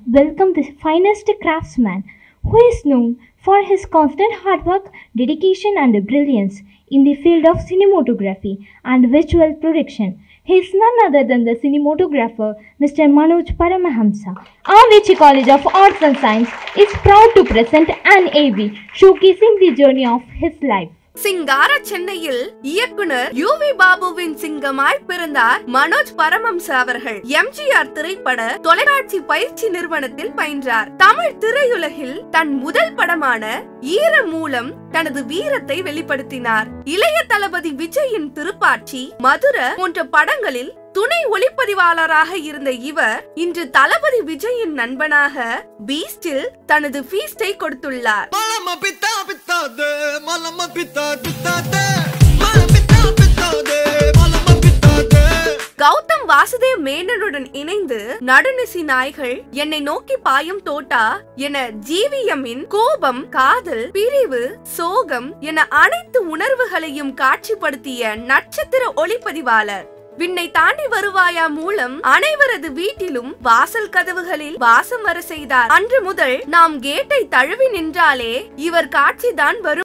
welcome the finest craftsman who is known for his constant hard work, dedication, and brilliance in the field of cinematography and visual production. He is none other than the cinematographer Mr. Manoj Paramahamsa. Avicii College of Arts and Science is proud to present an AV showcasing the journey of his life. சிங்கார சென்னையில் இயக்குனர் UV பாபுவின் சிங்கமாய் பிறந்தார் மனோஜ் பரமம்ச அவர்கள் எம்ஜிஆர் திரைப்பட தொலைக்காட்சி பயிற்சி நிறுவனத்தில் பயின்றார் தமிழ் திரையுலகில் தன் முதல் படமான ஈர மூலம் தனது வீரத்தை வெளிப்படுத்தினார் இளைய தளபதி விஜயின் திருப்பாட்சி மதுர போன்ற படங்களில் துணை ஒளிப்பதிவாளராக இருந்த இவர் இன்று தளபதி விஜயின் நண்பனாக பீஸ்டில் தனது ஃபீஸ்டை கொடுத்துள்ளார் Malama pita pita de, malama pita pita de, malama pita pita de, malama pita de. Gautham Vasudev மேனனுடன் இணைந்து நடுநிசி நாய்கள் என்னை நோக்கி பாயும் தோட்டா என ஜீவியமின் கோபம் காதல் பிரிவு சோகம் என அனைத்து உணர்வுகளையும் காட்சிப்படுத்திய நட்சத்திர ஒளிப்பதிவாளர் விண்ணை தாண்டி வருவாயா மூலம் அனைவரது வீட்டிலும் வாசல் கதவுகளில் வாசம் வர செய்தார் அன்று முதல் நாம் கேட்டை தழுவி நின்றாலே இவர் காட்சிதான் வரும்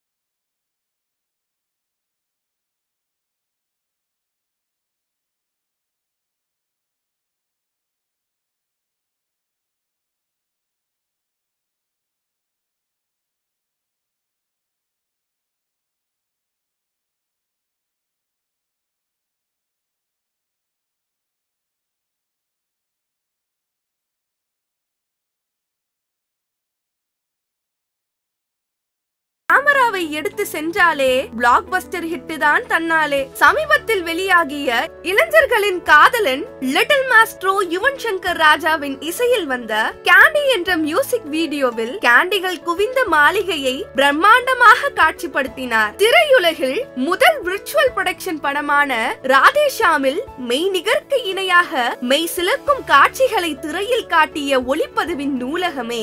கேமராவை எடுத்து சென்றாலே பிளாக் பஸ்டர் ஹிட் தான் தன்னாலே சமீபத்தில் வெளியாகிய இளைஞர்களின் காதலன் லிட்டில் மாஸ்ட்ரோ யுவன் சங்கர் ராஜாவின் இசையில் வந்த கேண்டி என்ற மியூசிக் வீடியோவில் கேண்டிகள் குவிந்த மாளிகையை பிரம்மாண்டமாக காட்சிப்படுத்தினார் திரையுலகில் முதல் விர்ச்சுவல் ப்ரொடக்ஷன் படமான ராதேஷாமில் மெய்நிகர்க்கு இணையாக மெய் சிலிர்க்கும் காட்சிகளை திரையில் காட்டிய ஒளிப்பதிவின் நூலகமே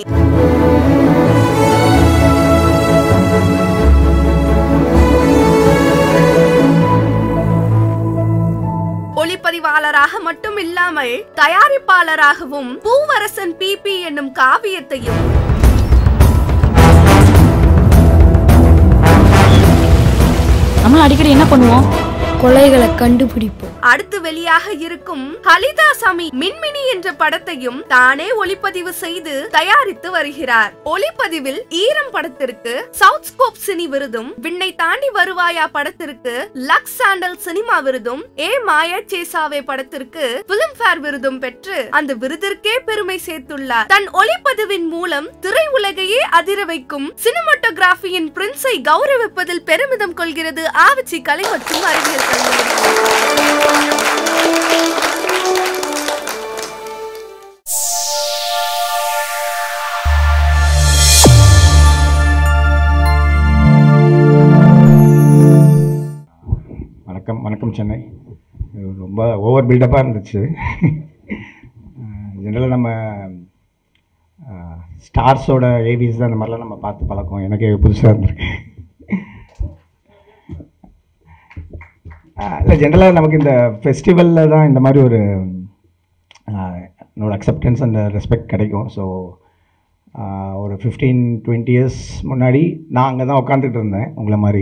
ஒளிப்பதிவாளராக மட்டும் இல்லாமல் தயாரிப்பாளராகவும் பூவரசன் பிபி என்னும் காவியத்தையும் நம்ம அடிக்கடி என்ன பண்ணுவோம் கொலைகளை கண்டுபிடிப்போம் அடுத்து வெளியாக இருக்கும் ஹலிதாசாமி மின்மினி என்ற படத்தையும் தானே ஒளிப்பதிவு செய்து தயாரித்து வருகிறார் ஒளிப்பதிவில் ஈரம் படத்திற்கு சவுத் ஸ்கோப் சினி விருதும் விண்ணை தாண்டி வருவாயா படத்திற்கு லக்ஸ் சாண்டல் சினிமா விருதும் ஏ மாயா சேசாவே படத்திற்கு பிலிம் ஃபேர் விருதும் பெற்று அந்த விருதிற்கே பெருமை சேர்த்துள்ளார் தன் ஒளிப்பதிவின் மூலம் திரை உலகையே அதிர வைக்கும் சினிமாட்டோகிராஃபியின் பிரின்ஸை கௌரவிப்பதில் பெருமிதம் கொள்கிறது ஆவச்சி கலை மற்றும் அறிவியல் கல்லூரி வணக்கம் வணக்கம் சென்னை இது ரொம்ப ஓவர் பில்டப்பாக இருந்துச்சு ஜென்ரலாக நம்ம ஸ்டார்ஸோட ஏவிஸ் தான் அந்த மாதிரிலாம் நம்ம பார்த்து பழக்கம் எனக்கே புதுசாக இருந்திருக்கு இல்லை ஜென்ரலாக நமக்கு இந்த ஃபெஸ்டிவலில் தான் இந்த மாதிரி ஒரு ஆஹ், என்னோட அக்செப்டன்ஸ் அந்த ரெஸ்பெக்ட் கிடைக்கும் ஸோ ஒரு ஃபிஃப்டீன் டுவெண்ட்டி இயர்ஸ் முன்னாடி நான் அங்கே தான் உட்காந்துட்டு இருந்தேன் உங்களை மாதிரி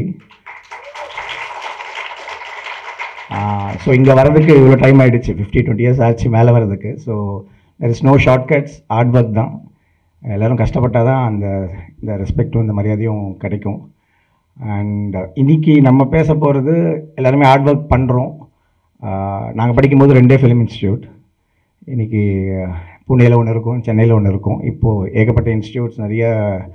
ஸோ இங்கே வரதுக்கு இவ்வளோ டைம் ஆகிடுச்சு ஃபிஃப்டி டுவெண்ட்டி இயர்ஸ் ஆச்சு மேலே வரதுக்கு so there is no shortcuts hard work தான் எல்லோரும் கஷ்டப்பட்டால் தான் அந்த இந்த ரெஸ்பெக்டும் இந்த மரியாதையும் கிடைக்கும் அண்ட் இன்னைக்கு நம்ம பேச போகிறது எல்லாருமே ஹார்ட் ஒர்க் பண்ணுறோம் நாங்கள் படிக்கும்போது ரெண்டே ஃபிலிம் இன்ஸ்டியூட் இன்றைக்கி புனேயில் ஒன்று இருக்கும் சென்னையில் ஒன்று இருக்கும் இப்போது ஏகப்பட்ட இன்ஸ்டியூட்ஸ் நிறைய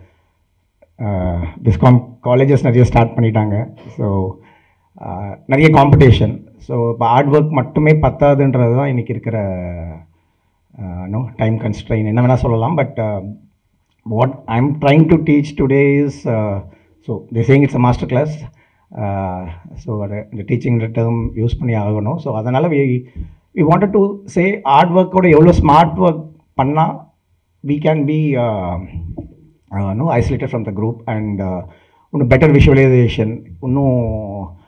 டிஸ்காம் காலேஜஸ் நிறைய ஸ்டார்ட் பண்ணிட்டாங்க ஸோ நிறைய காம்படிஷன் ஸோ இப்போ ஹார்ட் ஒர்க் மட்டுமே பத்தாதுன்றது தான் இன்றைக்கி இருக்கிற நோ டைம் கன்ஸ்ட்ரெயின் என்ன வேணால் சொல்லலாம் but what I am trying to teach today is so the saying it's a master class so இந்த டீச்சிங் டேர்ம் யூஸ் பண்ணி ஆகணும் ஸோ அதனால் we we wanted to say hard ஒர்க்கோட எவ்வளோ ஸ்மார்ட் ஒர்க் பண்ணால் we can be uh, uh, no isolated from the group and uh, இன்னும் better visualization இன்னும்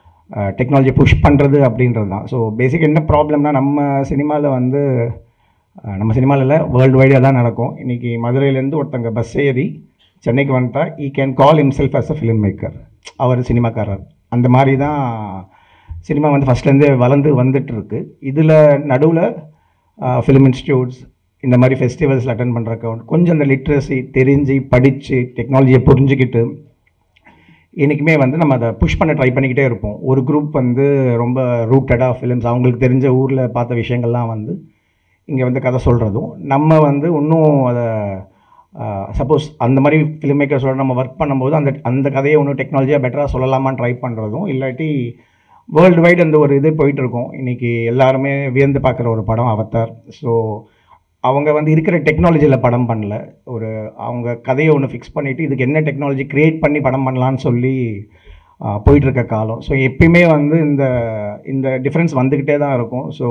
technology push பண்ணுறது அப்படின்றது தான் ஸோ பேசிக் என்ன ப்ராப்ளம்னா நம்ம சினிமாவில் வந்து அஹ், நம்ம சினிமாவில் வேர்ல்டு வைடாக தான் நடக்கும் இன்றைக்கி மதுரையிலேருந்து ஒருத்தங்க பஸ் ஏறி சென்னைக்கு வந்துட்டா he can call himself as a film maker அவர் சினிமாக்காரர் அந்த மாதிரி தான் சினிமா வந்து ஃபஸ்ட்லேருந்தே வளர்ந்து வந்துட்டு இருக்கு இதில் நடுவில் ஃபிலிம் இன்ஸ்டியூட்ஸ் இந்த மாதிரி ஃபெஸ்டிவல்ஸில் அட்டன் பண்ணுறக்கு கொஞ்சம் அந்த லிட்ரஸி தெரிஞ்சு படித்து டெக்னாலஜியை புரிஞ்சுக்கிட்டு என்றைக்குமே வந்து நம்ம அதை புஷ் பண்ண ட்ரை பண்ணிக்கிட்டே இருப்போம் ஒரு குரூப் வந்து ரொம்ப ரூட்டடாக ஃபிலிம்ஸ் அவங்களுக்கு தெரிஞ்ச ஊரில் பார்த்த விஷயங்கள்லாம் வந்து இங்கே வந்து கதை சொல்கிறதும் நம்ம வந்து இன்னும் அதை சப்போஸ் அந்த மாதிரி ஃபிலிம் மேக்கர்ஸோட நம்ம ஒர்க் பண்ணும்போது அந்த அந்த கதையை இன்னும் டெக்னாலஜியாக பெட்டராக சொல்லலாமான்னு ட்ரை பண்ணுறதும் இல்லாட்டி வேர்ல்டு வைடு அந்த ஒரு இது போயிட்டு இருக்கும் இன்றைக்கி எல்லாருமே வியந்து பார்க்குற ஒரு படம் அவத்தார் ஸோ அவங்க வந்து இருக்கிற டெக்னாலஜியில் படம் பண்ணல ஒரு அவங்க கதையை ஒன்று ஃபிக்ஸ் பண்ணிவிட்டு இதுக்கு என்ன டெக்னாலஜி க்ரியேட் பண்ணி படம் பண்ணலான்னு சொல்லி ஆஹ், போயிட்டு இருக்க காலம் ஸோ எப்பயுமே வந்து இந்த இந்த டிஃப்ரென்ஸ் வந்துக்கிட்டே தான் இருக்கும் ஸோ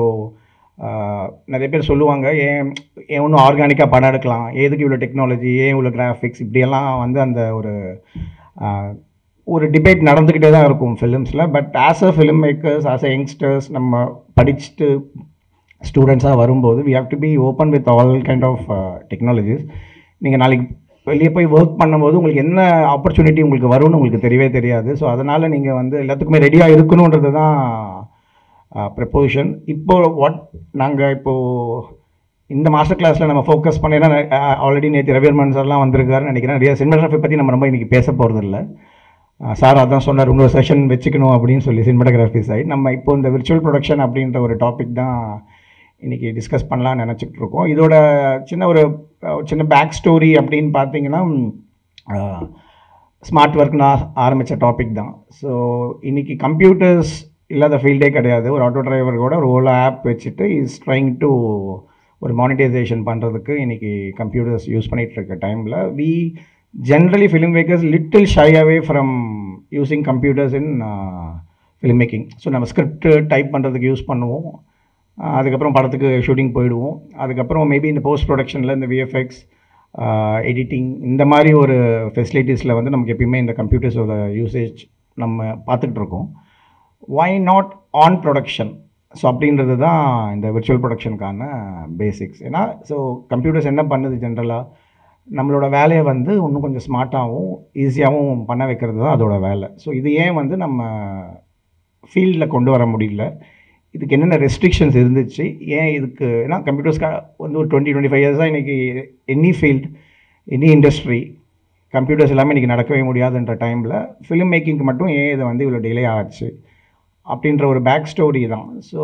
நிறைய பேர் சொல்லுவாங்க ஏன் ஏன் ஒன்றும் ஆர்கானிக்காக படம் எடுக்கலாம் எதுக்கு இவ்வளோ டெக்னாலஜி ஏன் இவ்வளோ கிராஃபிக்ஸ் இப்படியெல்லாம் வந்து அந்த ஒரு ஆஹ், ஒரு டிபேட் நடந்துக்கிட்டே தான் இருக்கும் ஃபிலிம்ஸில் but as a film makers as a youngsters நம்ம படிச்சுட்டு ஸ்டூடெண்ட்ஸாக வரும்போது we have to be open with all kind of technologies நீங்கள் நாளைக்கு வெளியே போய் ஒர்க் பண்ணும்போது உங்களுக்கு என்ன ஆப்பர்ச்சுனிட்டி உங்களுக்கு வரும்னு உங்களுக்கு தெரியவே தெரியாது ஸோ அதனால் நீங்கள் வந்து எல்லாத்துக்குமே ரெடியாக இருக்கணுன்றது தான் ப்ரெப்போசிஷன் இப்போ வாட் நாங்கள் இப்போது இந்த மாஸ்டர் கிளாஸில் நம்ம ஃபோக்கஸ் பண்ணினா ஆல்ரெடி நேற்று ரவிவர்மன் சார்லாம் வந்திருக்காருன்னு நினைக்கிறேன் நிறைய சினிமாகிராஃபி பற்றி நம்ம ரொம்ப இன்றைக்கி பேச போகிறது இல்லை சார் அதான் சொன்னார் இன்னொரு செஷன் வச்சுக்கணும் அப்படின்னு சொல்லி சினிமாட்டோகிராஃபி சைட் நம்ம இப்போ இந்த விர்ச்சுவல் ப்ரொடக்ஷன் அப்படின்ற ஒரு டாபிக் தான் இன்றைக்கி டிஸ்கஸ் பண்ணலாம்னு நினச்சிட்டு இருக்கோம் இதோட சின்ன ஒரு அஹ், சின்ன பேக் ஸ்டோரி அப்படின்னு பார்த்தீங்கன்னா ஸ்மார்ட் ஒர்க் நான் ஆரம்பித்த டாபிக் தான் ஸோ இன்றைக்கி கம்ப்யூட்டர்ஸ் இல்லாத ஃபீல்டே கிடையாது ஒரு ஆட்டோ டிரைவர் கூட ஒரு ஓலா ஆப் வச்சுட்டு இஸ் ட்ரைங் டு ஒரு மானிட்டைசேஷன் பண்ணுறதுக்கு இன்றைக்கி கம்ப்யூட்டர்ஸ் யூஸ் பண்ணிகிட்டு இருக்க டைமில் we generally film makers little shy away from using computers in film making so நம்ம ஸ்கிரிப்ட் டைப் பண்ணுறதுக்கு யூஸ் பண்ணுவோம் ஆஹ் அதுக்கப்புறம் படத்துக்கு ஷூட்டிங் போயிடுவோம் அதுக்கப்புறம் மேபி இந்த போஸ்ட் ப்ரொடக்ஷனில் இந்த விஎஃப்எக்ஸ் எடிட்டிங் இந்த மாதிரி ஒரு ஃபெசிலிட்டிஸில் வந்து நமக்கு எப்பயுமே இந்த கம்ப்யூட்டர்ஸோட யூசேஜ் நம்ம பார்த்துக்கிட்டு இருக்கோம் why not on production so அப்படின்றது தான் இந்த விர்ச்சுவல் ப்ரொடக்ஷனுக்கான பேசிக்ஸ் ஏன்னா ஸோ கம்ப்யூட்டர்ஸ் என்ன பண்ணுது ஜென்ரலாக நம்மளோட வேலையை வந்து இன்னும் கொஞ்சம் ஸ்மார்ட்டாகவும் ஈஸியாகவும் பண்ண வைக்கிறது தான் அதோட வேலை ஸோ இது ஏன் வந்து நம்ம ஃபீல்டில் கொண்டு வர முடியல இதுக்கு என்னென்ன ரெஸ்ட்ரிக்ஷன்ஸ் இருந்துச்சு ஏன் இதுக்கு ஏன்னா கம்ப்யூட்டர்ஸ்க்கு வந்து ஒரு டுவெண்ட்டி டுவெண்ட்டி ஃபைவ் இயர்ஸாக இன்றைக்கி any field any industry computers எல்லாமே இன்றைக்கி நடக்கவே முடியாதுன்ற டைமில் ஃபிலிம் மேக்கிங்க்கு மட்டும் ஏன் இதை வந்து இவ்வளோ டிலே ஆச்சு அப்படின்ற ஒரு பேக் ஸ்டோரி தான் ஸோ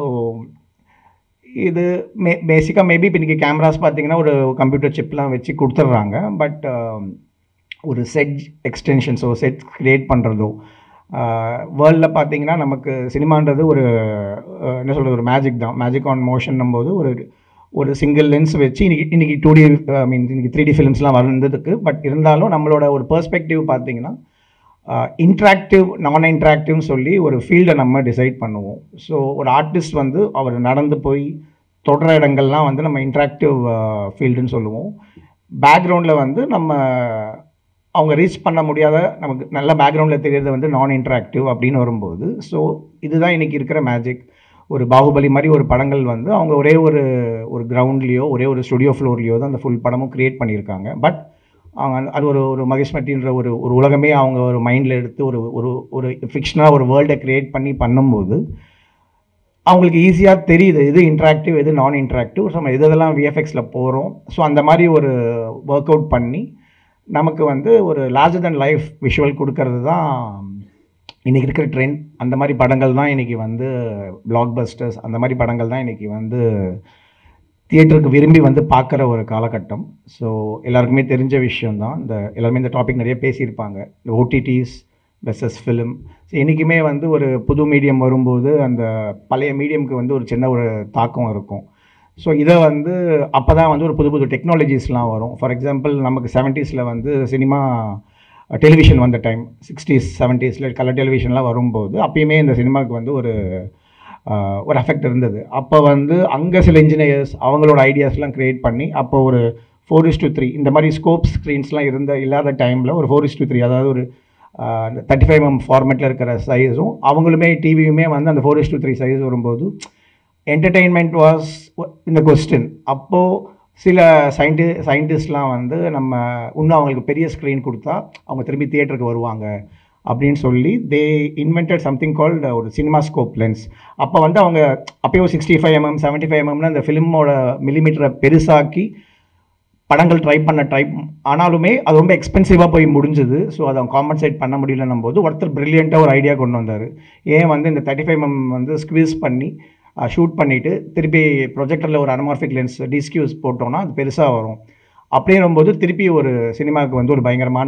இது மே பேசிக்காக மேபி இப்போ இன்றைக்கி கேமராஸ் பார்த்தீங்கன்னா ஒரு கம்ப்யூட்டர் சிப்லாம் வச்சு கொடுத்துட்றாங்க பட் ஒரு செட் எக்ஸ்டென்ஷன்ஸோ செட் க்ரியேட் பண்ணுறதோ வேர்ல்டில் பார்த்தீங்கன்னா நமக்கு சினிமான்றது ஒரு அஹ், என்ன சொல்கிறது ஒரு மேஜிக் தான் மேஜிக் ஆன் மோஷன் போது ஒரு ஒரு சிங்கிள் லென்ஸ் வச்சு இன்னைக்கு இன்னைக்கு டூ டி ஐ மீன் இன்னைக்கு த்ரீ டி ஃபிலிம்ஸ்லாம் வந்ததுக்கு பட் இருந்தாலும் நம்மளோட ஒரு பெர்ஸ்பெக்டிவ் பார்த்தீங்கன்னா இன்ட்ராக்டிவ் நான் இன்ட்ராக்டிவ்னு சொல்லி ஒரு ஃபீல்டை நம்ம டிசைட் பண்ணுவோம் ஸோ ஒரு ஆர்டிஸ்ட் வந்து அவர் நடந்து போய் தொடர இடங்கள்லாம் வந்து நம்ம இன்ட்ராக்டிவ் ஃபீல்டுன்னு சொல்லுவோம் பேக்ரவுண்டில் வந்து நம்ம அவங்க ரீச் பண்ண முடியாத நமக்கு நல்ல பேக்ரவுண்டில் தெரியறது வந்து நான் இன்ட்ராக்டிவ் அப்படின்னு வரும்போது ஸோ இதுதான் இன்றைக்கி இருக்கிற மேஜிக் ஒரு பாகுபலி மாதிரி ஒரு படங்கள் வந்து அவங்க ஒரே ஒரு ஒரு கிரவுண்ட்லேயோ ஒரே ஒரு ஸ்டுடியோ ஃப்ளோர்லேயோ தான் அந்த ஃபுல் படமும் க்ரியேட் பண்ணியிருக்காங்க பட் அவங்க அந்த- அது ஒரு ஒரு மகேஷ்மட்டின்ற ஒரு ஒரு உலகமே அவங்க ஒரு மைண்டில் எடுத்து ஒரு ஒரு ஒரு ஃபிக்ஷனாக ஒரு வேர்ல்டை க்ரியேட் பண்ணி பண்ணும்போது அவங்களுக்கு ஈஸியாக தெரியுது எது இன்ட்ராக்டிவ் எது நான் இன்ட்ராக்டிவ் ஸோ நம்ம எது எதெல்லாம் விஎஃப்எக்ஸில் போகிறோம் ஸோ அந்த மாதிரி ஒரு ஒர்க் அவுட் பண்ணி நமக்கு வந்து ஒரு லார்ஜர் than லைஃப் விஷுவல் கொடுக்கறது தான் இன்றைக்கி இருக்கிற ட்ரெண்ட் அந்த மாதிரி படங்கள் தான் இன்றைக்கி வந்து பிளாக் பஸ்டர்ஸ் அந்த மாதிரி படங்கள் தான் இன்றைக்கி வந்து தியேட்டருக்கு விரும்பி வந்து பார்க்குற ஒரு காலகட்டம் ஸோ எல்லாருக்குமே தெரிஞ்ச விஷயம் தான் இந்த எல்லாருமே இந்த டாபிக் நிறைய பேசியிருப்பாங்க இந்த ஓடிடிஸ் வெர்சஸ் ஃபிலிம் ஸோ என்றைக்குமே வந்து ஒரு புது மீடியம் வரும்போது அந்த பழைய மீடியம்க்கு வந்து ஒரு சின்ன ஒரு தாக்கம் இருக்கும் ஸோ இதை வந்து அப்போ தான் வந்து ஒரு புது புது டெக்னாலஜிஸ்லாம் வரும் ஃபார் எக்ஸாம்பிள் நமக்கு செவன்ட்டீஸில் வந்து சினிமா டெலிவிஷன் வந்த டைம் சிக்ஸ்டீஸ் செவன்ட்டீஸில் கலர் டெலிவிஷன்லாம் வரும்போது அப்பயுமே இந்த சினிமாவுக்கு வந்து ஒரு ஆஹ், ஒரு அஃபெக்ட் இருந்தது அப்போ வந்து அங்கே சில இன்ஜினியர்ஸ் அவங்களோட ஐடியாஸ்லாம் க்ரியேட் பண்ணி அப்போ ஒரு ஃபோர் இஸ் டு த்ரீ இந்த மாதிரி ஸ்கோப் ஸ்க்ரீன்ஸ்லாம் இருந்த இல்லாத டைமில் ஒரு ஃபோர் இஸ் டு த்ரீ அதாவது ஒரு தேர்ட்டி ஃபைவ் எம் ஃபார்மேட்டில் இருக்கிற சைஸும் அவங்களுமே டிவியுமே வந்து அந்த four is to three size வரும்போது என்டர்டெயின்மெண்ட் வாஸ் இந்த கொஸ்டின் அப்போது சில சயின்டி சயின்டிஸ்ட்லாம் வந்து நம்ம இன்னும் அவங்களுக்கு பெரிய ஸ்க்ரீன் கொடுத்தா அவங்க திரும்பி தியேட்டருக்கு வருவாங்க அப்படின்னு சொல்லி தே இன்வென்டட் சம்திங் கால்டு ஒரு சினிமா ஸ்கோப் லென்ஸ் அப்போ வந்து அவங்க அப்போயும் sixty five MM seventy five எம்எம்னு அந்த ஃபிலிமோட மில்லிமீட்டரை பெருசாக்கி படங்கள் ட்ரை பண்ண ட்ரை ஆனாலுமே அது ரொம்ப எக்ஸ்பென்சிவாக போய் முடிஞ்சுது ஸோ அதை காம்பன்சேட் பண்ண முடியலன்னும் போது ஒருத்தர் ப்ரில்லியண்ட்டாக ஒரு ஐடியா கொண்டு வந்தார் ஏன் வந்து இந்த தேர்ட்டி ஃபைவ் எம் வந்து ஸ்க்வீஸ் பண்ணி ஷூட் பண்ணிவிட்டு திருப்பி ப்ரொஜெக்டரில் ஒரு அனமார்பிக் லென்ஸ் டிஸ்கியூஸ் போட்டோம்னா அது பெருசாக வரும் அப்படின்னும்போது திருப்பி ஒரு சினிமாவுக்கு வந்து ஒரு பயங்கரமான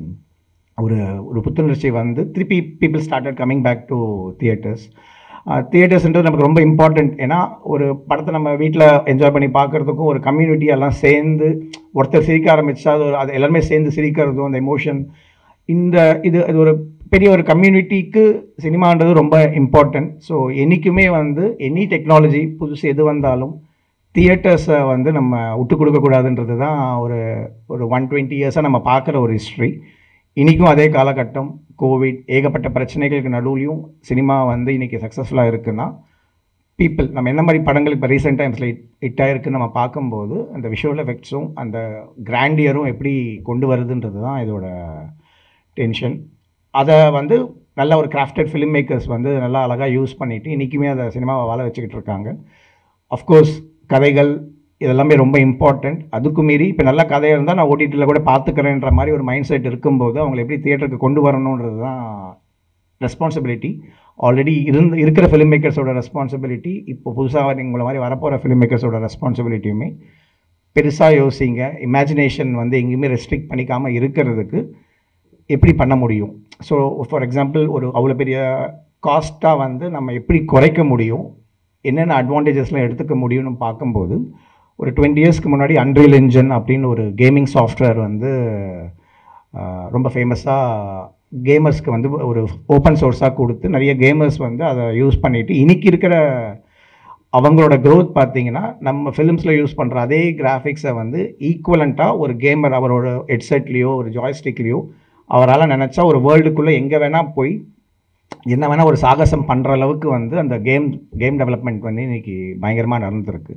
ஒரு ஒரு புத்துணர்ச்சி வந்து திருப்பி people started coming back to theatres தியேட்டர்ஸ்ன்றது நமக்கு ரொம்ப இம்பார்ட்டண்ட் ஏன்னா ஒரு படத்தை நம்ம வீட்டில் என்ஜாய் பண்ணி பார்க்குறதுக்கும் ஒரு கம்யூனிட்டி எல்லாம் சேர்ந்து ஒருத்தர் சிரிக்க ஆரம்பிச்சா அது ஒரு அது எல்லாருமே சேர்ந்து சிரிக்கிறதும் அந்த எமோஷன் இந்த இது இது ஒரு பெரிய ஒரு கம்யூனிட்டிக்கு சினிமான்றது ரொம்ப இம்பார்ட்டன்ட் ஸோ என்றைக்குமே வந்து எனி டெக்னாலஜி புதுசு எது வந்தாலும் தியேட்டர்ஸை வந்து நம்ம விட்டு கொடுக்கக்கூடாதுன்றது தான் ஒரு ஒரு ஒன் டுவெண்ட்டி இயர்ஸாக நம்ம பார்க்குற ஒரு ஹிஸ்ட்ரி இன்றைக்கும் அதே காலகட்டம் கோவிட் ஏகப்பட்ட பிரச்சனைகளுக்கு நடுவுலையும் சினிமா வந்து இன்றைக்கி சக்ஸஸ்ஃபுல்லாக இருக்குன்னா பீப்புள் நம்ம என்ன மாதிரி படங்கள் இப்போ ரீசெண்ட் டைம்ஸில் ஹிட் ஆயிருக்குன்னு நம்ம பார்க்கும்போது அந்த விஷுவல் எஃபெக்ட்ஸும் அந்த கிராண்டியரும் எப்படி கொண்டு வருதுன்றது தான் இதோட டென்ஷன் அதை வந்து நல்ல ஒரு கிராஃப்டட் ஃபிலிம் மேக்கர்ஸ் வந்து நல்லா அழகாக யூஸ் பண்ணிவிட்டு இன்றைக்குமே அதை சினிமாவை வாழ வச்சுக்கிட்டு இருக்காங்க அஃப்கோர்ஸ் கதைகள் இதெல்லாமே ரொம்ப இம்பார்ட்டண்ட் அதுக்கு மீறி இப்போ நல்ல கதையாக இருந்தால் நான் ஓடிடியில் கூட பார்த்துக்கிறேன்ற மாதிரி ஒரு மைண்ட் செட் இருக்கும்போது அவங்களை எப்படி தியேட்டருக்கு கொண்டு வரணுன்றது தான் ரெஸ்பான்சிபிலிட்டி ஆல்ரெடி இருந்து இருக்கிற ஃபிலிம் மேக்கர்ஸோட ரெஸ்பான்சிபிலிட்டி இப்போ புதுசாக உங்களை மாதிரி வரப்போகிற ஃபிலிம் மேக்கர்ஸோட ரெஸ்பான்சிபிலிட்டியுமே பெருசாக யோசிங்க இமேஜினேஷன் வந்து எங்கேயுமே ரெஸ்ட்ரிக்ட் பண்ணிக்காமல் இருக்கிறதுக்கு எப்படி பண்ண முடியும் ஸோ ஃபார் எக்ஸாம்பிள் ஒரு அவ்வளோ பெரிய காஸ்ட்டாக வந்து நம்ம எப்படி குறைக்க முடியும் என்னென்ன அட்வான்டேஜஸ்லாம் எடுத்துக்க முடியும்னு பார்க்கும்போது ஒரு டுவெண்ட்டி இயர்ஸ்க்கு முன்னாடி அன்ரியல் இன்ஜின் அப்படின்னு ஒரு கேமிங் சாஃப்ட்வேர் வந்து ஆஹ், ரொம்ப ஃபேமஸாக கேமர்ஸ்க்கு வந்து ஒரு ஓப்பன் சோர்ஸாக கொடுத்து நிறைய கேமர்ஸ் வந்து அதை யூஸ் பண்ணிட்டு இன்னைக்கு இருக்கிற அவங்களோட growth பார்த்தீங்கன்னா நம்ம ஃபிலிம்ஸில் யூஸ் பண்ணுற அதே கிராஃபிக்ஸை வந்து ஈக்குவலண்ட்டாக ஒரு கேமர் அவரோட ஹெட்செட்லேயோ ஒரு ஜாய்ஸ்டிக்லேயோ அவரால் நினச்சா ஒரு வேர்ல்டுக்குள்ளே எங்கே வேணால் போய் என்ன வேணால் ஒரு சாகசம் பண்ணுற அளவுக்கு வந்து அந்த கேம் கேம் டெவலப்மெண்ட் வந்து இன்னைக்கு பயங்கரமாக நடந்திருக்கு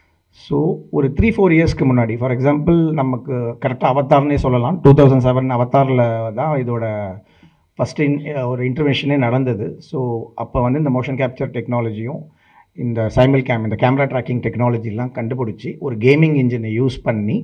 ஸோ ஒரு த்ரீ ஃபோர் இயர்ஸ்க்கு முன்னாடி ஃபார் எக்ஸாம்பிள் நமக்கு கரெக்டாக அவத்தார்னே சொல்லலாம் டூ தௌசண்ட் செவன் அவத்தாரில் தான் இதோட ஃபஸ்ட்டு இன் ஒரு இன்டர்வென்ஷனே நடந்தது ஸோ அப்போ வந்து இந்த மோஷன் கேப்சர் டெக்னாலஜியும் இந்த சைமிள் கேம் இந்த கேமரா ட்ராக்கிங் டெக்னாலஜிலாம் கண்டுபிடிச்சி ஒரு கேமிங் இன்ஜினை யூஸ் பண்ணி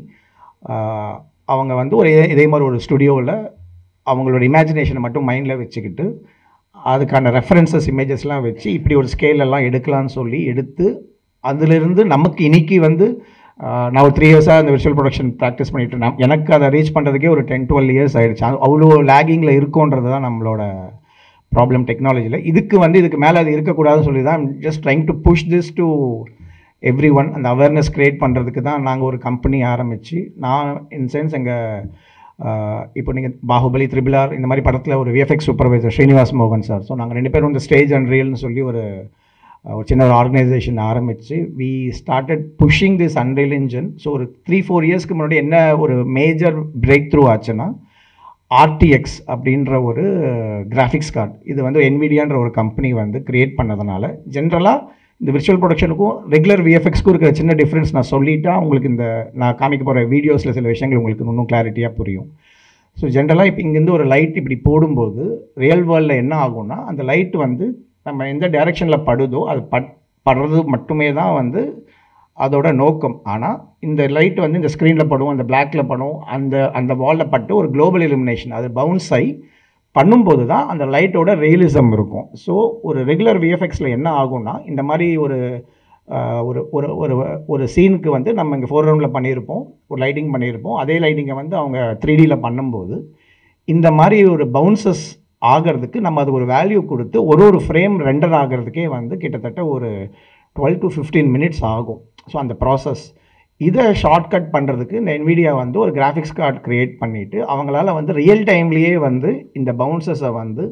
ஆஹ், அவங்க வந்து ஒரு இதே- இதே மாதிரி ஒரு ஸ்டுடியோவில் அவங்களோட இமேஜினேஷனை மட்டும் மைண்டில் வச்சுக்கிட்டு அதுக்கான ரெஃபரன்சஸ் இமேஜஸ்லாம் வச்சு இப்படி ஒரு scale எல்லாம் எடுக்கலாம்னு சொல்லி எடுத்து அதிலிருந்து நமக்கு இன்னைக்கு வந்து ஆஹ், நான் ஒரு த்ரீ இயர்ஸாக அந்த விர்ச்சுவல் ப்ரொடக்ஷன் ப்ராக்டிஸ் பண்ணிட்டு இருந்தேன் எனக்கு அதை ரீச் பண்ணுறதுக்கே ஒரு டென் டுவெல் இயர்ஸ் ஆயிடுச்சு அது அவ்வளோ லேகிங்கில் இருக்கோன்றது தான் நம்மளோட ப்ராப்ளம் டெக்னாலஜியில் இதுக்கு வந்து இதுக்கு மேலே அது இருக்கக்கூடாதுன்னு சொல்லி தான் just trying to push this to every one அந்த அவேர்னஸ் க்ரியேட் பண்ணுறதுக்கு தான் நாங்கள் ஒரு கம்பெனி ஆரம்பித்து நான் இன் சென்ஸ் எங்கள் இப்போ நீங்கள் பாகுபலி த்ரிபிளார் இந்த மாதிரி படத்தில் ஒரு விஎஃப்எக்ஸ் சூப்பர்வைசர் ஸ்ரீனிவாஸ் மோகன் சார் ஸோ நாங்கள் ரெண்டு பேரும் இந்த ஸ்டேஜ் அண்ட் ரீல்னு சொல்லி ஒரு அஹ், ஒரு சின்ன ஒரு ஆர்கனைசேஷன் ஆரம்பித்து we started pushing this unreal engine so ஒரு த்ரீ ஃபோர் இயர்ஸ்க்கு முன்னாடி என்ன ஒரு மேஜர் பிரேக் த்ரூ ஆச்சுன்னா ஆர்டிஎக்ஸ் அப்படின்ற ஒரு கிராஃபிக்ஸ் கார்டு இது வந்து என்விடியான்ற ஒரு கம்பெனி வந்து கிரியேட் பண்ணதுனால ஜென்ரலாக இந்த விர்ச்சுவல் ப்ரொடக்ஷனுக்கும் ரெகுலர் விஎஃப்எக்ஸ்க்கும் இருக்கிற சின்ன டிஃப்ரென்ஸ் நான் சொல்லிட்டா உங்களுக்கு இந்த நான் காமிக்க போகிற வீடியோஸில் சில விஷயங்கள் உங்களுக்கு இன்னும் கிளாரிட்டியாக புரியும் ஸோ ஜென்ரலாக இப்போ இங்கேருந்து ஒரு லைட் இப்படி போடும்போது ரியல் வேர்ல்டில் என்ன ஆகும்னா அந்த லைட் வந்து நம்ம எந்த டைரெக்ஷனில் படுதோ அது பட் படுறது மட்டுமே தான் வந்து அதோட நோக்கம் ஆனால் இந்த லைட் வந்து இந்த ஸ்க்ரீனில் படும் அந்த பிளாக்ல படும் அந்த அந்த வாலில் பட்டு ஒரு குளோபல் இலுமினேஷன் அது பவுன்ஸ் ஆகி பண்ணும்போது தான் அந்த லைட்டோட ரியலிசம் இருக்கும் ஸோ ஒரு ரெகுலர் விஎஃப்எக்ஸில் என்ன ஆகும்னா இந்த மாதிரி ஒரு ஆஹ், ஒரு ஒரு ஒரு ஒரு சீனுக்கு வந்து நம்ம இங்கே ஃபோர் ரவுண்டில் பண்ணியிருப்போம் ஒரு லைட்டிங் பண்ணியிருப்போம் அதே லைட்டிங்கை வந்து அவங்க த்ரீ டியில் பண்ணும்போது இந்த மாதிரி ஒரு பவுன்சஸ் ஆகிறதுக்கு நம்ம அது ஒரு வேல்யூ கொடுத்து ஒரு ஒரு ஃப்ரேம் ரெண்டர் ஆகிறதுக்கே வந்து கிட்டத்தட்ட ஒரு டுவெல் டு ஃபிஃப்டீன் மினிட்ஸ் ஆகும் ஸோ அந்த ப்ராசஸ் இதை ஷார்ட்கட் பண்ணுறதுக்கு இந்த NVIDIA வந்து ஒரு கிராஃபிக்ஸ் கார்டு க்ரியேட் பண்ணிவிட்டு அவங்களால வந்து ரியல் டைம்லேயே வந்து இந்த பவுன்சஸை வந்து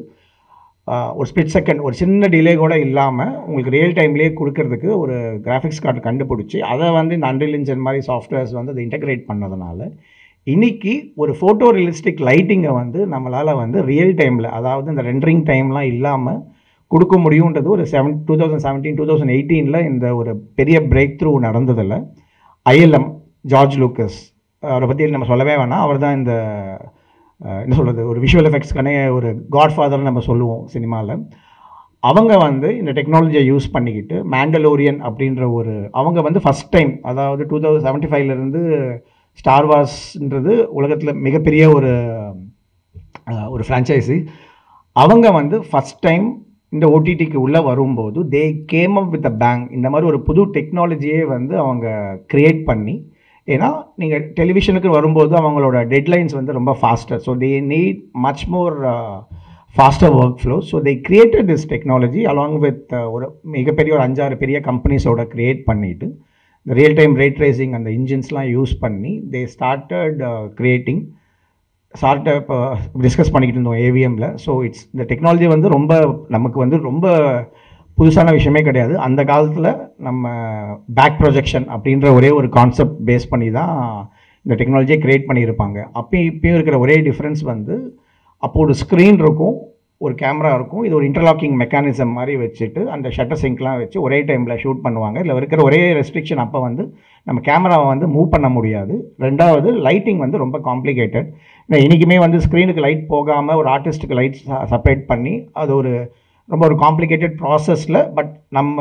ஆஹ், ஒரு ஸ்பிட் செகண்ட் ஒரு சின்ன டிலே கூட இல்லாமல் உங்களுக்கு ரியல் டைம்லேயே கொடுக்கறதுக்கு ஒரு கிராஃபிக்ஸ் கார்டு கண்டுபிடிச்சி அதை வந்து இந்த அன்ரில் இன்ஜின் மாதிரி சாஃப்ட்வேர்ஸ் வந்து அதை இன்டகிரேட் பண்ணதுனால இன்னைக்கு ஒரு ஃபோட்டோ ரியலிஸ்டிக் லைட்டிங்கை வந்து நம்மளால் வந்து ரியல் டைமில் அதாவது இந்த ரெண்டரிங் டைம்லாம் இல்லாமல் கொடுக்க முடியுன்றது ஒரு seven two thousand seventeen two thousand எயிட்டீனில் இந்த ஒரு பெரிய பிரேக் த்ரூ நடந்ததில் ஐஎல்எம் ஜார்ஜ் லூக்கஸ் அவரை பற்றி நம்ம சொல்லவே வேணாம் அவர் தான் இந்த அஹ், என்ன சொல்கிறது ஒரு விஷுவல் எஃபெக்ட்ஸ்க்கான ஒரு காட் ஃபாதர்னு நம்ம சொல்லுவோம் சினிமாவில் அவங்க வந்து இந்த டெக்னாலஜியை யூஸ் பண்ணிக்கிட்டு மேண்டலோரியன் அப்படின்ற ஒரு அவங்க வந்து ஃபஸ்ட் டைம் அதாவது டூ தௌசண்ட் செவன்ட்டி ஃபைவ்லேருந்து ஸ்டார் வார்ஸ்ன்றது உலகத்தில் மிகப்பெரிய ஒரு அஹ், ஒரு ஃப்ரான்ச்சைசி அவங்க வந்து ஃபஸ்ட் டைம் இந்த ஓடிடிக்கு உள்ளே வரும்போது they came up with a bang இந்த மாதிரி ஒரு புது டெக்னாலஜியே வந்து அவங்க க்ரியேட் பண்ணி ஏன்னா நீங்கள் டெலிவிஷனுக்கு வரும்போது அவங்களோட டெட்லைன்ஸ் வந்து ரொம்ப faster so they need much more faster work flow so they created this technology along with ஒரு மிகப்பெரிய ஒரு அஞ்சாறு பெரிய கம்பெனிஸோட க்ரியேட் பண்ணிவிட்டு இந்த ரியல் டைம் ரேட் ரேசிங் அந்த இன்ஜின்ஸ்லாம் யூஸ் பண்ணி தே ஸ்டார்டட் கிரியேட்டிங் சார்ட்ட இப்போ டிஸ்கஸ் பண்ணிக்கிட்டு இருந்தோம் ஏவிஎம்ல ஸோ இட்ஸ் இந்த டெக்னாலஜி வந்து ரொம்ப நமக்கு வந்து ரொம்ப புதுசான விஷயமே கிடையாது அந்த காலத்தில் நம்ம பேக் ப்ரொஜெக்ஷன் அப்படின்ற ஒரே ஒரு கான்செப்ட் பேஸ் பண்ணி தான் இந்த டெக்னாலஜியை க்ரியேட் பண்ணியிருப்பாங்க அப்பயும் இப்பயும் இருக்கிற ஒரே டிஃப்ரென்ஸ் வந்து அப்போ ஒரு ஸ்க்ரீன் இருக்கும் ஒரு கேமரா இருக்கும் இது ஒரு இன்டர்லாக்கிங் மெக்கானிசம் மாதிரி வச்சுட்டு அந்த ஷட்டர் சிங்க்லாம் வச்சு ஒரே டைமில் ஷூட் பண்ணுவாங்க இதில் இருக்கிற ஒரே ரெஸ்ட்ரிக்ஷன் அப்போ வந்து நம்ம கேமராவை வந்து மூவ் பண்ண முடியாது ரெண்டாவது லைட்டிங் வந்து ரொம்ப காம்ப்ளிகேட்டட் இன்றைக்குமே வந்து ஸ்க்ரீனுக்கு லைட் போகாமல் ஒரு ஆர்டிஸ்ட்டுக்கு லைட் செப்பரேட் பண்ணி அது ஒரு ரொம்ப ஒரு காம்ப்ளிகேட்டட் ப்ராசஸில் பட் நம்ம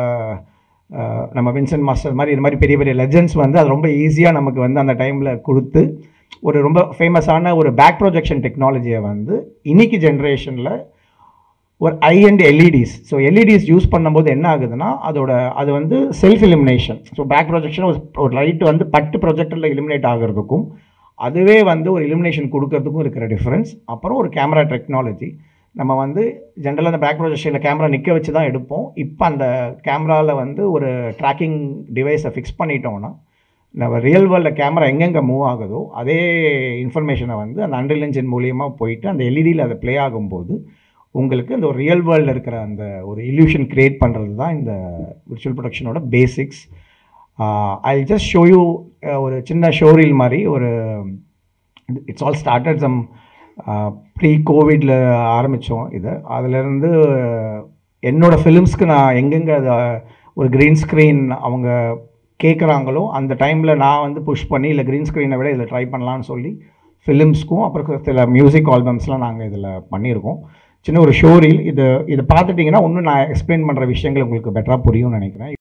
அஹ், நம்ம வின்சென்ட் மாஸ்டர் மாதிரி இது மாதிரி பெரிய பெரிய லெஜெண்ட்ஸ் வந்து அது ரொம்ப ஈஸியாக நமக்கு வந்து அந்த டைமில் கொடுத்து ஒரு ரொம்ப ஃபேமஸான ஒரு பேக் ப்ரொஜெக்ஷன் டெக்னாலஜியை வந்து இன்னைக்கு ஜென்ரேஷனில் ஒரு I and LEDs so LEDs use பண்ணும்போது என்ன ஆகுதுன்னா அதோட அது வந்து self illumination so back projection ஒரு லைட் வந்து பட்டு ப்ரொஜெக்டரில் இலிமினேட் ஆகிறதுக்கும் அதுவே வந்து ஒரு இலிமினேஷன் கொடுக்கறதுக்கும் இருக்கிற டிஃப்ரென்ஸ் அப்புறம் ஒரு கேமரா டெக்னாலஜி நம்ம வந்து ஜென்ரலாக அந்த பேக் ப்ரொஜெக்ஷனில் கேமரா நிற்க வச்சு தான் எடுப்போம் இப்போ அந்த கேமராவில் வந்து ஒரு ட்ராக்கிங் டிவைஸை ஃபிக்ஸ் பண்ணிட்டோம்னா நம்ம ரியல் வேர்ல்டில் கேமரா எங்கெங்கே மூவ் ஆகுதோ அதே இன்ஃபர்மேஷனை வந்து அந்த அண்டர் இன்ஜின் மூலியமாக போயிட்டு அந்த எல்இடியில் அதை ப்ளே ஆகும்போது உங்களுக்கு இந்த ஒரு ரியல் வேர்ல்டில் இருக்கிற அந்த ஒரு இல்யூஷன் க்ரியேட் பண்ணுறது தான் இந்த விர்ச்சுவல் ப்ரொடக்ஷனோட basics I just show you ஒரு சின்ன ஷோரீல் மாதிரி ஒரு it's all started some pre கோவிடில் ஆரம்பித்தோம் இது அதிலிருந்து என்னோட ஃபிலிம்ஸ்க்கு நான் எங்கெங்கே அதை ஒரு க்ரீன் ஸ்க்ரீன் அவங்க கேட்குறாங்களோ அந்த டைமில் நான் வந்து புஷ் பண்ணி இல்லை க்ரீன் ஸ்க்ரீனை விட இதில் ட்ரை பண்ணலான்னு சொல்லி ஃபிலிம்ஸ்க்கும் அப்புறம் சில மியூசிக் ஆல்பம்ஸ்லாம் நாங்கள் இதில் பண்ணியிருக்கோம் சின்ன ஒரு ஷோரீல் இது இதை பார்த்துட்டிங்கன்னா இன்னும் நான் எக்ஸ்பிளைன் பண்ணுற விஷயங்கள் உங்களுக்கு பெட்டராக புரியும்னு நினைக்கிறேன்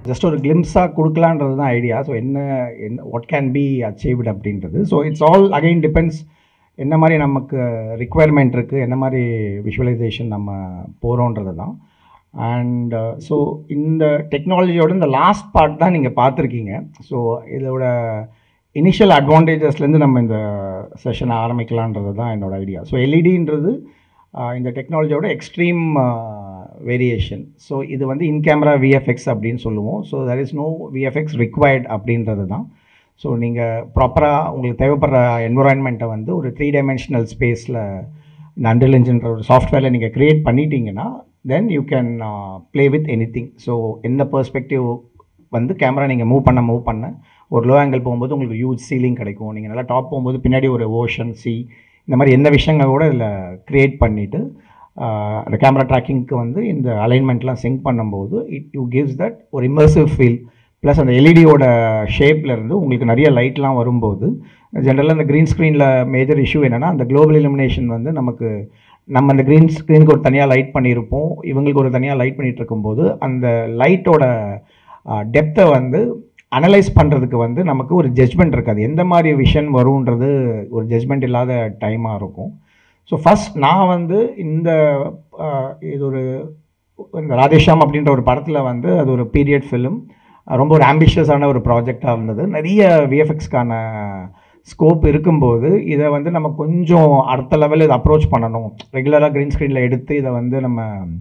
ஜஸ்ட் ஒரு கிளிம்ஸாக கொடுக்கலான்றது தான் ஐடியா ஸோ என்ன என்ன வாட் கேன் பி அச்சீவ்டு அப்படின்றது so it's all again depends என்ன மாதிரி நமக்கு ரிக்குவயர்மெண்ட் இருக்குது என்ன மாதிரி விஷுவலைசேஷன் நம்ம போகிறோன்றது தான் அண்ட் ஸோ இந்த டெக்னாலஜியோட இந்த லாஸ்ட் பார்ட் தான் நீங்கள் பார்த்துருக்கீங்க ஸோ இதோட இனிஷியல் அட்வான்டேஜஸ்லேருந்து நம்ம இந்த செஷனை ஆரம்பிக்கலான்றது தான் என்னோட ஐடியா ஸோ எல்இடின்றது இந்த டெக்னாலஜியோட எக்ஸ்ட்ரீம் வேரியேஷன் ஸோ இது வந்து இன் கேமரா விஎஃப்எக்ஸ் அப்படின்னு சொல்லுவோம் so there is no VFX required அப்படின்றது தான் ஸோ நீங்கள் ப்ராப்பராக உங்களுக்கு தேவைப்படுற என்விரான்மெண்ட்டை வந்து ஒரு த்ரீ டைமென்ஷனல் ஸ்பேஸில் இந்த அண்டல் இன்ஜின்ற ஒரு சாஃப்ட்வேரில் நீங்கள் க்ரியேட் பண்ணிட்டீங்கன்னா then you can play with any thing so எந்த பெர்ஸ்பெக்டிவ் வந்து கேமரா நீங்கள் மூவ் பண்ண மூவ் பண்ண ஒரு லோ ஆங்கிள் போகும்போது உங்களுக்கு யூஸ் சீலிங் கிடைக்கும் நீங்கள் நல்லா டாப் போகும்போது பின்னாடி ஒரு ஓஷன் சி இந்த மாதிரி எந்த விஷயங்கள் கூட இதில் க்ரியேட் பண்ணிவிட்டு அந்த கேமரா ட்ராக்கிங்க்கு வந்து இந்த அலைன்மெண்ட்லாம் சிங்க் பண்ணும்போது இட் யூ கிவ்ஸ் தட் ஒரு இம்மர்சிவ் ஃபீல் ப்ளஸ் அந்த எல்இடியோட ஷேப்லேருந்து உங்களுக்கு நிறைய லைட்லாம் வரும்போது ஜென்ரலாக அந்த க்ரீன் ஸ்க்ரீனில் மேஜர் இஷ்யூ என்னென்னா அந்த குளோபல் இலுமினேஷன் வந்து நமக்கு நம்ம அந்த க்ரீன் ஸ்க்ரீனுக்கு ஒரு தனியாக லைட் பண்ணியிருப்போம் இவங்களுக்கு ஒரு தனியாக லைட் பண்ணிகிட்டு இருக்கும்போது அந்த லைட்டோட டெப்த்தை வந்து அனலைஸ் பண்ணுறதுக்கு வந்து நமக்கு ஒரு ஜட்ஜ்மெண்ட் இருக்காது எந்த மாதிரி விஷன் வரும்ன்றது ஒரு ஜட்ஜ்மெண்ட் இல்லாத டைமாக இருக்கும் ஸோ ஃபஸ்ட் நான் வந்து இந்த இது ஒரு இந்த ராதேஷாம் அப்படின்ற ஒரு படத்தில் வந்து அது ஒரு பீரியட் ஃபிலிம் ரொம்ப ஒரு ஆம்பிஷியஸான ஒரு ப்ராஜெக்டாக இருந்தது நிறைய விஎஃப்எக்ஸ்க்கான ஸ்கோப் இருக்கும்போது இதை வந்து நம்ம கொஞ்சம் அடுத்த லெவலில் இதை அப்ரோச் பண்ணணும் ரெகுலராக க்ரீன் ஸ்க்ரீனில் எடுத்து இதை வந்து நம்ம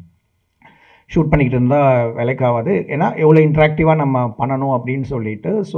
ஷூட் பண்ணிக்கிட்டு இருந்தால் விலைக்காகாது ஏன்னா எவ்வளோ இன்ட்ராக்டிவாக நம்ம பண்ணணும் அப்படின்னு சொல்லிட்டு ஸோ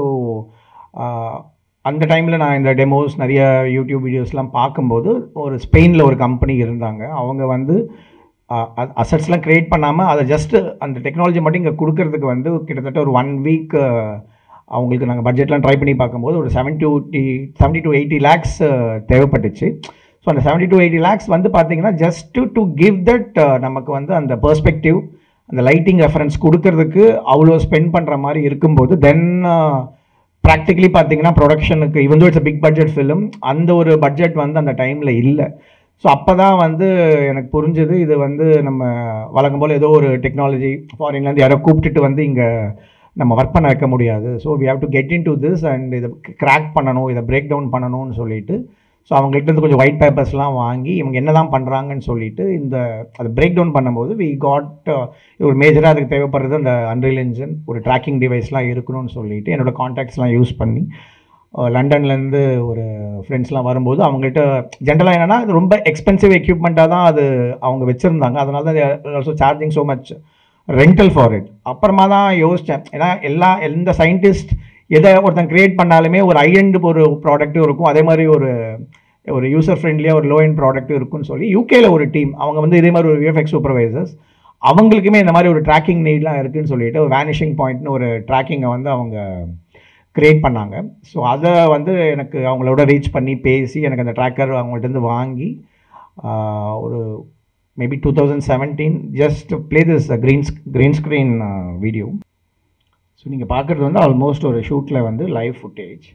அந்த டைமில் நான் இந்த டெமோஸ் நிறைய யூடியூப் வீடியோஸ்லாம் பார்க்கும்போது ஒரு ஸ்பெயினில் ஒரு கம்பெனி இருந்தாங்க அவங்க வந்து அசட்ஸ்லாம் க்ரியேட் பண்ணாமல் அதை ஜஸ்ட்டு அந்த டெக்னாலஜி மட்டும் இங்கே கொடுக்கறதுக்கு வந்து கிட்டத்தட்ட ஒரு ஒன் வீக் அவங்களுக்கு நாங்கள் பட்ஜெட்லாம் ட்ரை பண்ணி பார்க்கும்போது ஒரு seven to seventy to eighty lakhs தேவைப்பட்டுச்சு ஸோ அந்த செவன்ட்டி டு எயிட்டி லேக்ஸ் வந்து பார்த்தீங்கன்னா ஜஸ்ட் டு கிவ் தட் நமக்கு வந்து அந்த பெர்ஸ்பெக்டிவ் அந்த லைட்டிங் ரெஃபரன்ஸ் கொடுக்கறதுக்கு அவ்வளோ ஸ்பெண்ட் பண்ணுற மாதிரி இருக்கும்போது தென் ப்ராக்டிக்கலி பார்த்தீங்கன்னா ப்ரொடக்ஷனுக்கு இவன் இட்ஸ் பிக் பட்ஜெட் ஃபிலிம் அந்த ஒரு பட்ஜெட் வந்து அந்த டைமில் இல்லை ஸோ அப்போ தான் வந்து எனக்கு புரிஞ்சது இது வந்து நம்ம வழக்கம் போல் ஏதோ ஒரு டெக்னாலஜி ஃபாரின்லேருந்து யாரோ கூப்பிட்டுட்டு வந்து இங்கே நம்ம ஒர்க் பண்ண வைக்க முடியாது so we have to get in to this and இதை கிராக் பண்ணணும் இதை பிரேக் டவுன் பண்ணணும்னு சொல்லிட்டு ஸோ அவங்கள்ட்ட இருந்து கொஞ்சம் ஒயிட் பேப்பர்ஸ்லாம் வாங்கி இவங்க என்ன தான் பண்ணுறாங்கன்னு சொல்லிட்டு இந்த அதை பிரேக் டவுன் பண்ணும்போது வி காட் ஒரு மேஜராக அதுக்கு தேவைப்படுறது அந்த அன்ரியல் இன்ஜின் ஒரு ட்ராக்கிங் டிவைஸ்லாம் இருக்கணும்னு சொல்லிட்டு என்னோடய காண்டாக்ட்ஸ்லாம் யூஸ் பண்ணி லண்டன்லேருந்து ஒரு ஃப்ரெண்ட்ஸ்லாம் வரும்போது அவங்கள்ட்ட ஜென்ரலாக என்னென்னா இது ரொம்ப எக்ஸ்பென்சிவ் எக்யூப்மெண்ட்டாக தான் அது அவங்க வச்சுருந்தாங்க அதனால தான் also charging so much rental for it அப்புறமா தான் யோசித்தேன் ஏன்னா எல்லா எந்த சயின்டிஸ்ட் எதை ஒருத்தன் க்ரியேட் பண்ணாலுமே ஒரு ஐஎண்ட் ஒரு ப்ராடக்ட்டும் இருக்கும் அதே மாதிரி ஒரு ஒரு யூசர் ஃப்ரெண்ட்லியாக ஒரு லோ எண்ட் ப்ராடக்ட்டும் இருக்குன்னு சொல்லி யூகேல ஒரு டீம் அவங்க வந்து இதே மாதிரி ஒரு விஎஃப்எக்ஸ் சூப்பர்வைசர்ஸ் அவங்களுக்குமே இந்த மாதிரி ஒரு ட்ராக்கிங் நீட்லாம் இருக்குன்னு சொல்லிட்டு ஒரு வேனிஷிங் பாயிண்ட்னு ஒரு ட்ராக்கிங்கை வந்து அவங்க க்ரியேட் பண்ணாங்க ஸோ அதை வந்து எனக்கு அவங்களோட ரீச் பண்ணி பேசி எனக்கு அந்த ட்ராக்கர் அவங்கள்ட்ட வாங்கி ஒரு maybe two thousand seventeen just play this green green screen video so நீங்கள் பார்க்குறது வந்து ஆல்மோஸ்ட் ஒரு ஷூட்டில் வந்து லைவ் ஃபுட்டேஜ்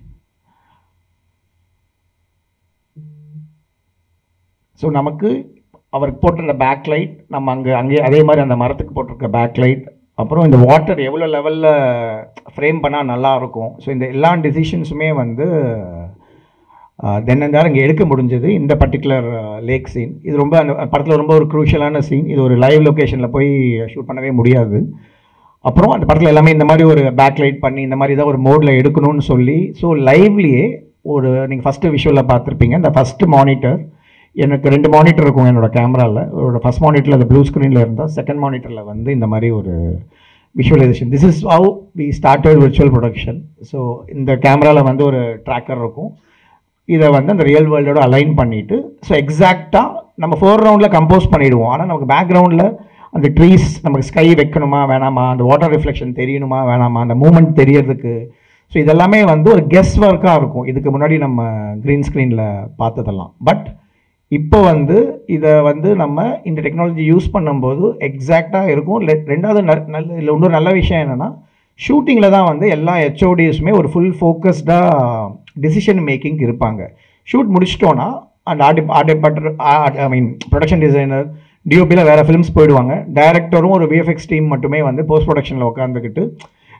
ஸோ நமக்கு அவருக்கு போட்டிருந்த பேக் லைட் நம்ம அங்கே அங்கே அதே மாதிரி அந்த மரத்துக்கு போட்டிருக்க பேக் லைட் அப்புறம் இந்த வாட்டர் எவ்வளோ லெவலில் ஃப்ரேம் பண்ணால் நல்லாயிருக்கும் ஸோ இந்த எல்லா டிசிஷன்ஸுமே வந்து தென் அண்ட் இங்கே எடுக்க முடிஞ்சது இந்த பர்டிகுலர் லேக் சீன் இது ரொம்ப அந்த படத்தில் ரொம்ப ஒரு க்ரூஷியலான சீன் இது ஒரு லைவ் லொக்கேஷனில் போய் ஷூட் பண்ணவே முடியாது அப்புறம் அந்த படத்தில் எல்லாமே இந்த மாதிரி ஒரு பேக் லைட் பண்ணி இந்த மாதிரி தான் ஒரு மோடில் எடுக்கணும்னு சொல்லி ஸோ லைவ்லேயே ஒரு நீங்கள் ஃபஸ்ட்டு விஷுவலில் பார்த்துருப்பீங்க இந்த ஃபஸ்ட்டு மானிட்டர் எனக்கு ரெண்டு மானிட்டர் இருக்கும் என்னோடய கேமராவில் ஒரு ஃபஸ்ட் மானிட்டரில் அந்த ப்ளூ ஸ்க்ரீனில் இருந்தால் செகண்ட் மானிட்டரில் வந்து இந்த மாதிரி ஒரு visualization this is how we started virtual production so இந்த கேமராவில் வந்து ஒரு ட்ராக்கர் இருக்கும் இதை வந்து அந்த ரியல் வேர்ல்டோட அலைன் பண்ணிவிட்டு ஸோ எக்ஸாக்டாக நம்ம ஃபோர் ரவுண்டில் கம்போஸ் பண்ணிவிடுவோம் ஆனால் நமக்கு பேக்ரவுண்டில் அந்த ட்ரீஸ் நமக்கு ஸ்கை வைக்கணுமா வேணாமா அந்த வாட்டர் ரிஃப்ளெக்ஷன் தெரியணுமா வேணாமா அந்த மூமெண்ட் தெரியறதுக்கு ஸோ இதெல்லாமே வந்து ஒரு கெஸ் ஒர்க்காக இருக்கும் இதுக்கு முன்னாடி நம்ம க்ரீன் ஸ்க்ரீனில் பார்த்ததெல்லாம் பட் இப்போ வந்து இதை வந்து நம்ம இந்த டெக்னாலஜி யூஸ் பண்ணும்போது எக்ஸாக்டாக இருக்கும் ரெண்டாவது நல்ல இதில் இன்னொரு நல்ல விஷயம் என்னென்னா ஷூட்டிங்கில் தான் வந்து எல்லா ஹெச்ஓடிஸுமே ஒரு ஃபுல் ஃபோக்கஸ்டாக டிசிஷன் மேக்கிங் இருப்பாங்க ஷூட் முடிச்சிட்டோன்னா அந்த ஆர்டி ஆர்டி பட்டர் ஐ மீன் ப்ரொடக்ஷன் டிசைனர் டிஓபியில் வேறு ஃபிலிம்ஸ் போயிடுவாங்க டைரக்டரும் ஒரு விஎஃப்எக்ஸ் டீம் மட்டுமே வந்து போஸ்ட் ப்ரொடக்ஷனில் உட்காந்துக்கிட்டு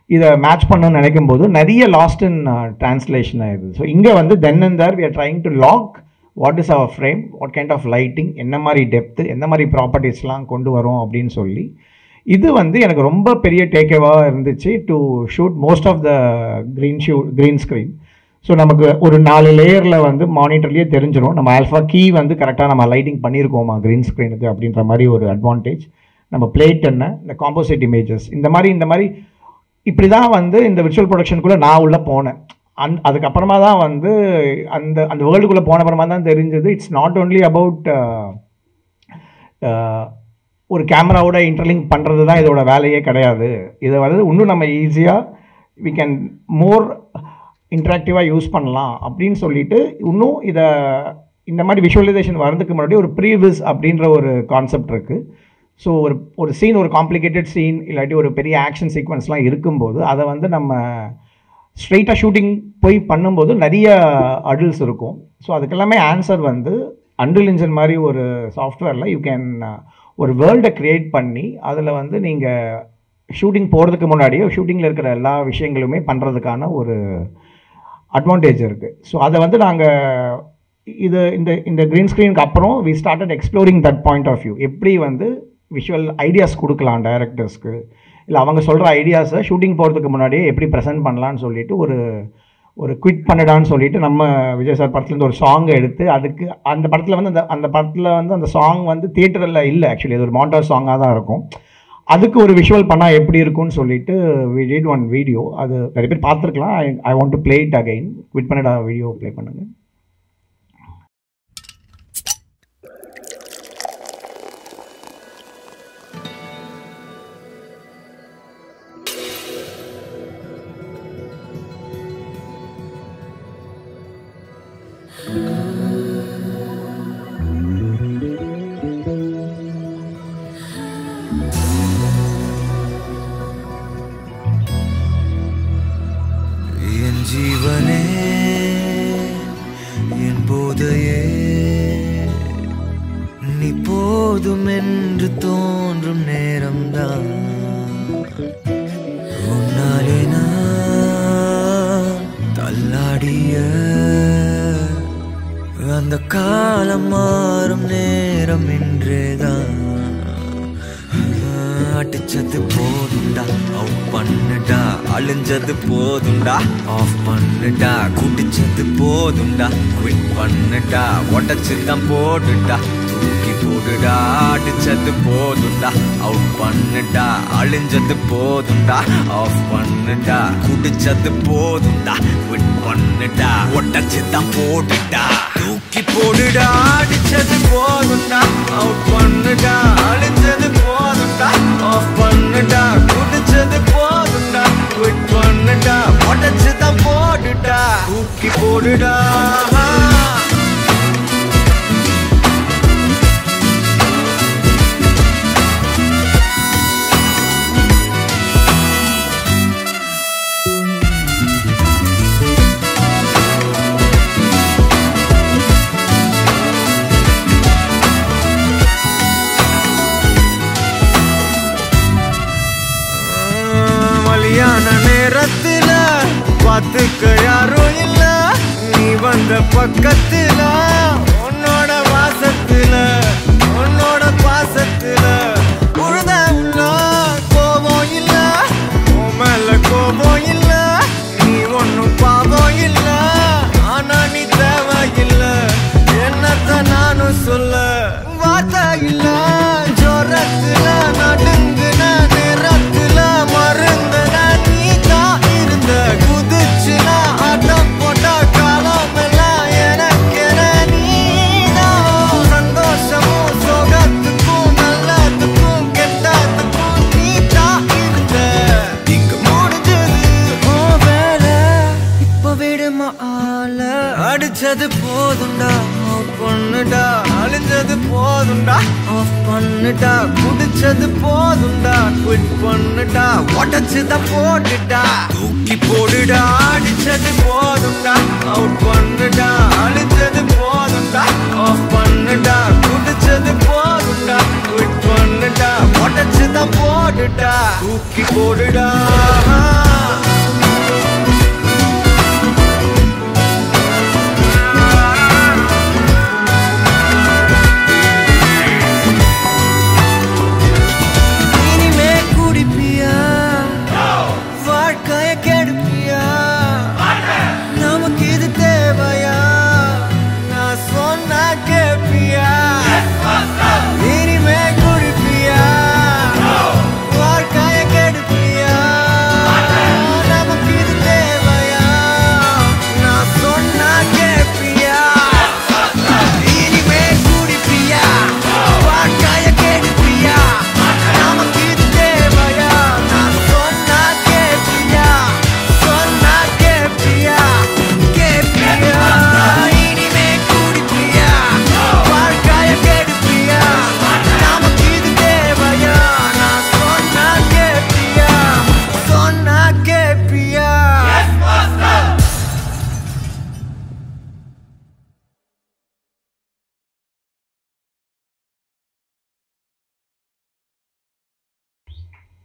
இதை மேட்ச் பண்ணணும்னு நினைக்கும் போது நிறைய லாஸ்ட் இன் டிரான்ஸ்லேஷன் ஆயிடுது ஸோ இங்கே வந்து then and there we are trying to lock what is our frame what kind of lighting என்ன மாதிரி டெப்த்து எந்த மாதிரி ப்ராப்பர்ட்டிஸ்லாம் கொண்டு வரோம் அப்படின்னு சொல்லி இது வந்து எனக்கு ரொம்ப பெரிய டேக்கேவாக இருந்துச்சு to shoot most of the green ஷூ க்ரீன் ஸ்க்ரீன் ஸோ நமக்கு ஒரு நாலு லேயரில் வந்து மானிட்டர்லேயே தெரிஞ்சிடும் நம்ம ஆல்ஃபா கீ வந்து கரெக்டாக நம்ம லைட்டிங் பண்ணியிருக்கோமா க்ரீன் ஸ்க்ரீனுக்கு அப்படின்ற மாதிரி ஒரு அட்வான்டேஜ் நம்ம பிளேட் என்ன இந்த காம்போசிட் இமேஜஸ் இந்த மாதிரி இந்த மாதிரி இப்படி தான் வந்து இந்த விர்ச்சுவல் ப்ரொடக்ஷனுக்குள்ளே நான் உள்ளே போனேன் அந் அதுக்கப்புறமா தான் வந்து அந்த அந்த வேர்ல்டுக்குள்ளே போன அப்புறமா தான் தெரிஞ்சது இட்ஸ் நாட் ஓன்லி அபவுட் ஒரு கேமராவோட இன்டர்லிங்க் பண்ணுறது தான் இதோட வேலையே கிடையாது இதை வந்து இன்னும் நம்ம ஈஸியாக வி கேன் மோர் இன்ட்ராக்டிவாக யூஸ் பண்ணலாம் அப்படின்னு சொல்லிட்டு இன்னும் இதை இந்த மாதிரி விஷுவலைசேஷன் வரதுக்கு முன்னாடி ஒரு ப்ரீவிஸ் அப்படின்ற ஒரு கான்செப்ட் இருக்குது ஸோ ஒரு ஒரு சீன் ஒரு காம்ப்ளிகேட்டட் சீன் இல்லாட்டி ஒரு பெரிய ஆக்ஷன் சீக்வன்ஸ்லாம் இருக்கும்போது அதை வந்து நம்ம ஸ்ட்ரெயிட்டாக ஷூட்டிங் போய் பண்ணும்போது நிறைய அடல்ஸ் இருக்கும் ஸோ அதுக்கெல்லாமே ஆன்சர் வந்து அண்டில் இன்ஜின் மாதிரி ஒரு சாஃப்ட்வேரில் யூ கேன் ஒரு வேர்ல்டை க்ரியேட் பண்ணி அதில் வந்து நீங்கள் ஷூட்டிங் போகிறதுக்கு முன்னாடியே ஷூட்டிங்கில் இருக்கிற எல்லா விஷயங்களுமே பண்ணுறதுக்கான ஒரு அட்வான்டேஜ் இருக்குது ஸோ அதை வந்து நாங்கள் இது இந்த இந்த க்ரீன் ஸ்க்ரீனுக்கு அப்புறம் we started exploring that point of view எப்படி வந்து விஷுவல் ஐடியாஸ் கொடுக்கலாம் டைரக்டர்ஸ்க்கு இல்லை அவங்க சொல்கிற ஐடியாஸை ஷூட்டிங் போகிறதுக்கு முன்னாடியே எப்படி ப்ரெசென்ட் பண்ணலான்னு சொல்லிட்டு ஒரு ஒரு குவிட் பண்ணிடான்னு சொல்லிட்டு நம்ம விஜய் சார் படத்துலேருந்து ஒரு சாங்கை எடுத்து அதுக்கு அந்த படத்தில் வந்து அந்த அந்த படத்தில் வந்து அந்த சாங் வந்து தியேட்டரில் இல்லை ஆக்சுவலி அது ஒரு மாண்டர் சாங்காக தான் இருக்கும் அதுக்கு ஒரு விஷுவல் பண்ணால் எப்படி இருக்கும்னு சொல்லிட்டு வி டிட் ஒன் வீடியோ அது நிறைய பேர் பார்த்துருக்கலாம் I I want to play it again குவிட் பண்ணிட வீடியோ ப்ளே பண்ணுங்கள் என் ஜீவனே என் போதையே நீ போதும் என்று தோன்றும் நேரம்தான் உன்னாலே நான் தள்ளாடிய அந்த காலம் மாறும் நேரம் இன்றேதான் அடிச்சது போதுண்டா அவுட் பண்ணுடா அழிஞ்சது போதுண்டா ஆஃப் பண்ணுடா குடிச்சது போதுண்டா குவிட் பண்ணுடா உடச்சு தான் போடுடா தூக்கி போடுடா அடிச்சது போதுண்டா அவுட் பண்ணுடா அழிஞ்சது போதுண்டா ஆஃப் பண்ணுடா குடிச்சது போதுண்டா குவிட் பண்ணுடா உடச்சு தான் போடுடா தூக்கி போடுடா அடிச்சது போதுண்டா அவுட் பண்ணுடா அழிஞ்சது போதுண்டா ஆஃப் பண்ணுடா குடிச்சது போதுண்டா குவிட் பண்ணுடா உடச்சு தான் போடுடா தூக்கி போடுடா மலியான நேரத்துல பார்த்துக்க யாரும் இல்ல நீ வந்த பக்கத்துல உன்னோட வாசத்துல உன்னோட பாசத்துல உழுத உள்ள கோபம் இல்ல உன் மேல கோபம் இல்ல நீ ஒன்னும் பாவம் இல்ல ஆனா நீ தேவையில்ல என்னத்த நானும் சொல்ல வார்த்தை இல்ல ஜோரத்துல நடுங்குன நேரத்துல மருந்துன நீ தான் இருந்த குதிச்சுல ஆட்டம் போட்ட காலம் எல்லாம் எனக்கென நீதான் சந்தோஷமும் சோகத்துக்கும் நல்லதுக்கும் கெட்டதுக்கும் நீ தான் இருந்த இங்க முடிஞ்சது உன் வேலை இப்ப விடுமா ஆள அடிச்சது போதுண்டா ஆஃப் பண்ணுடா அழிஞ்சது போதுண்டா ஆஃப் பண்ணுடா குடிச்சது போதுண்டா குவிட் பண்ணுடா உடச்சுத போட்டுடா தூக்கி போடுடா அடிச்சது போதுண்டா அவுட் பண்ணுடா அழிஞ்சது போதுண்டா ஆஃப் பண்ணுடா குடிச்சது போதுண்டா குவிட் பண்ணுடா உடச்சுத போடுடா தூக்கி போடுடா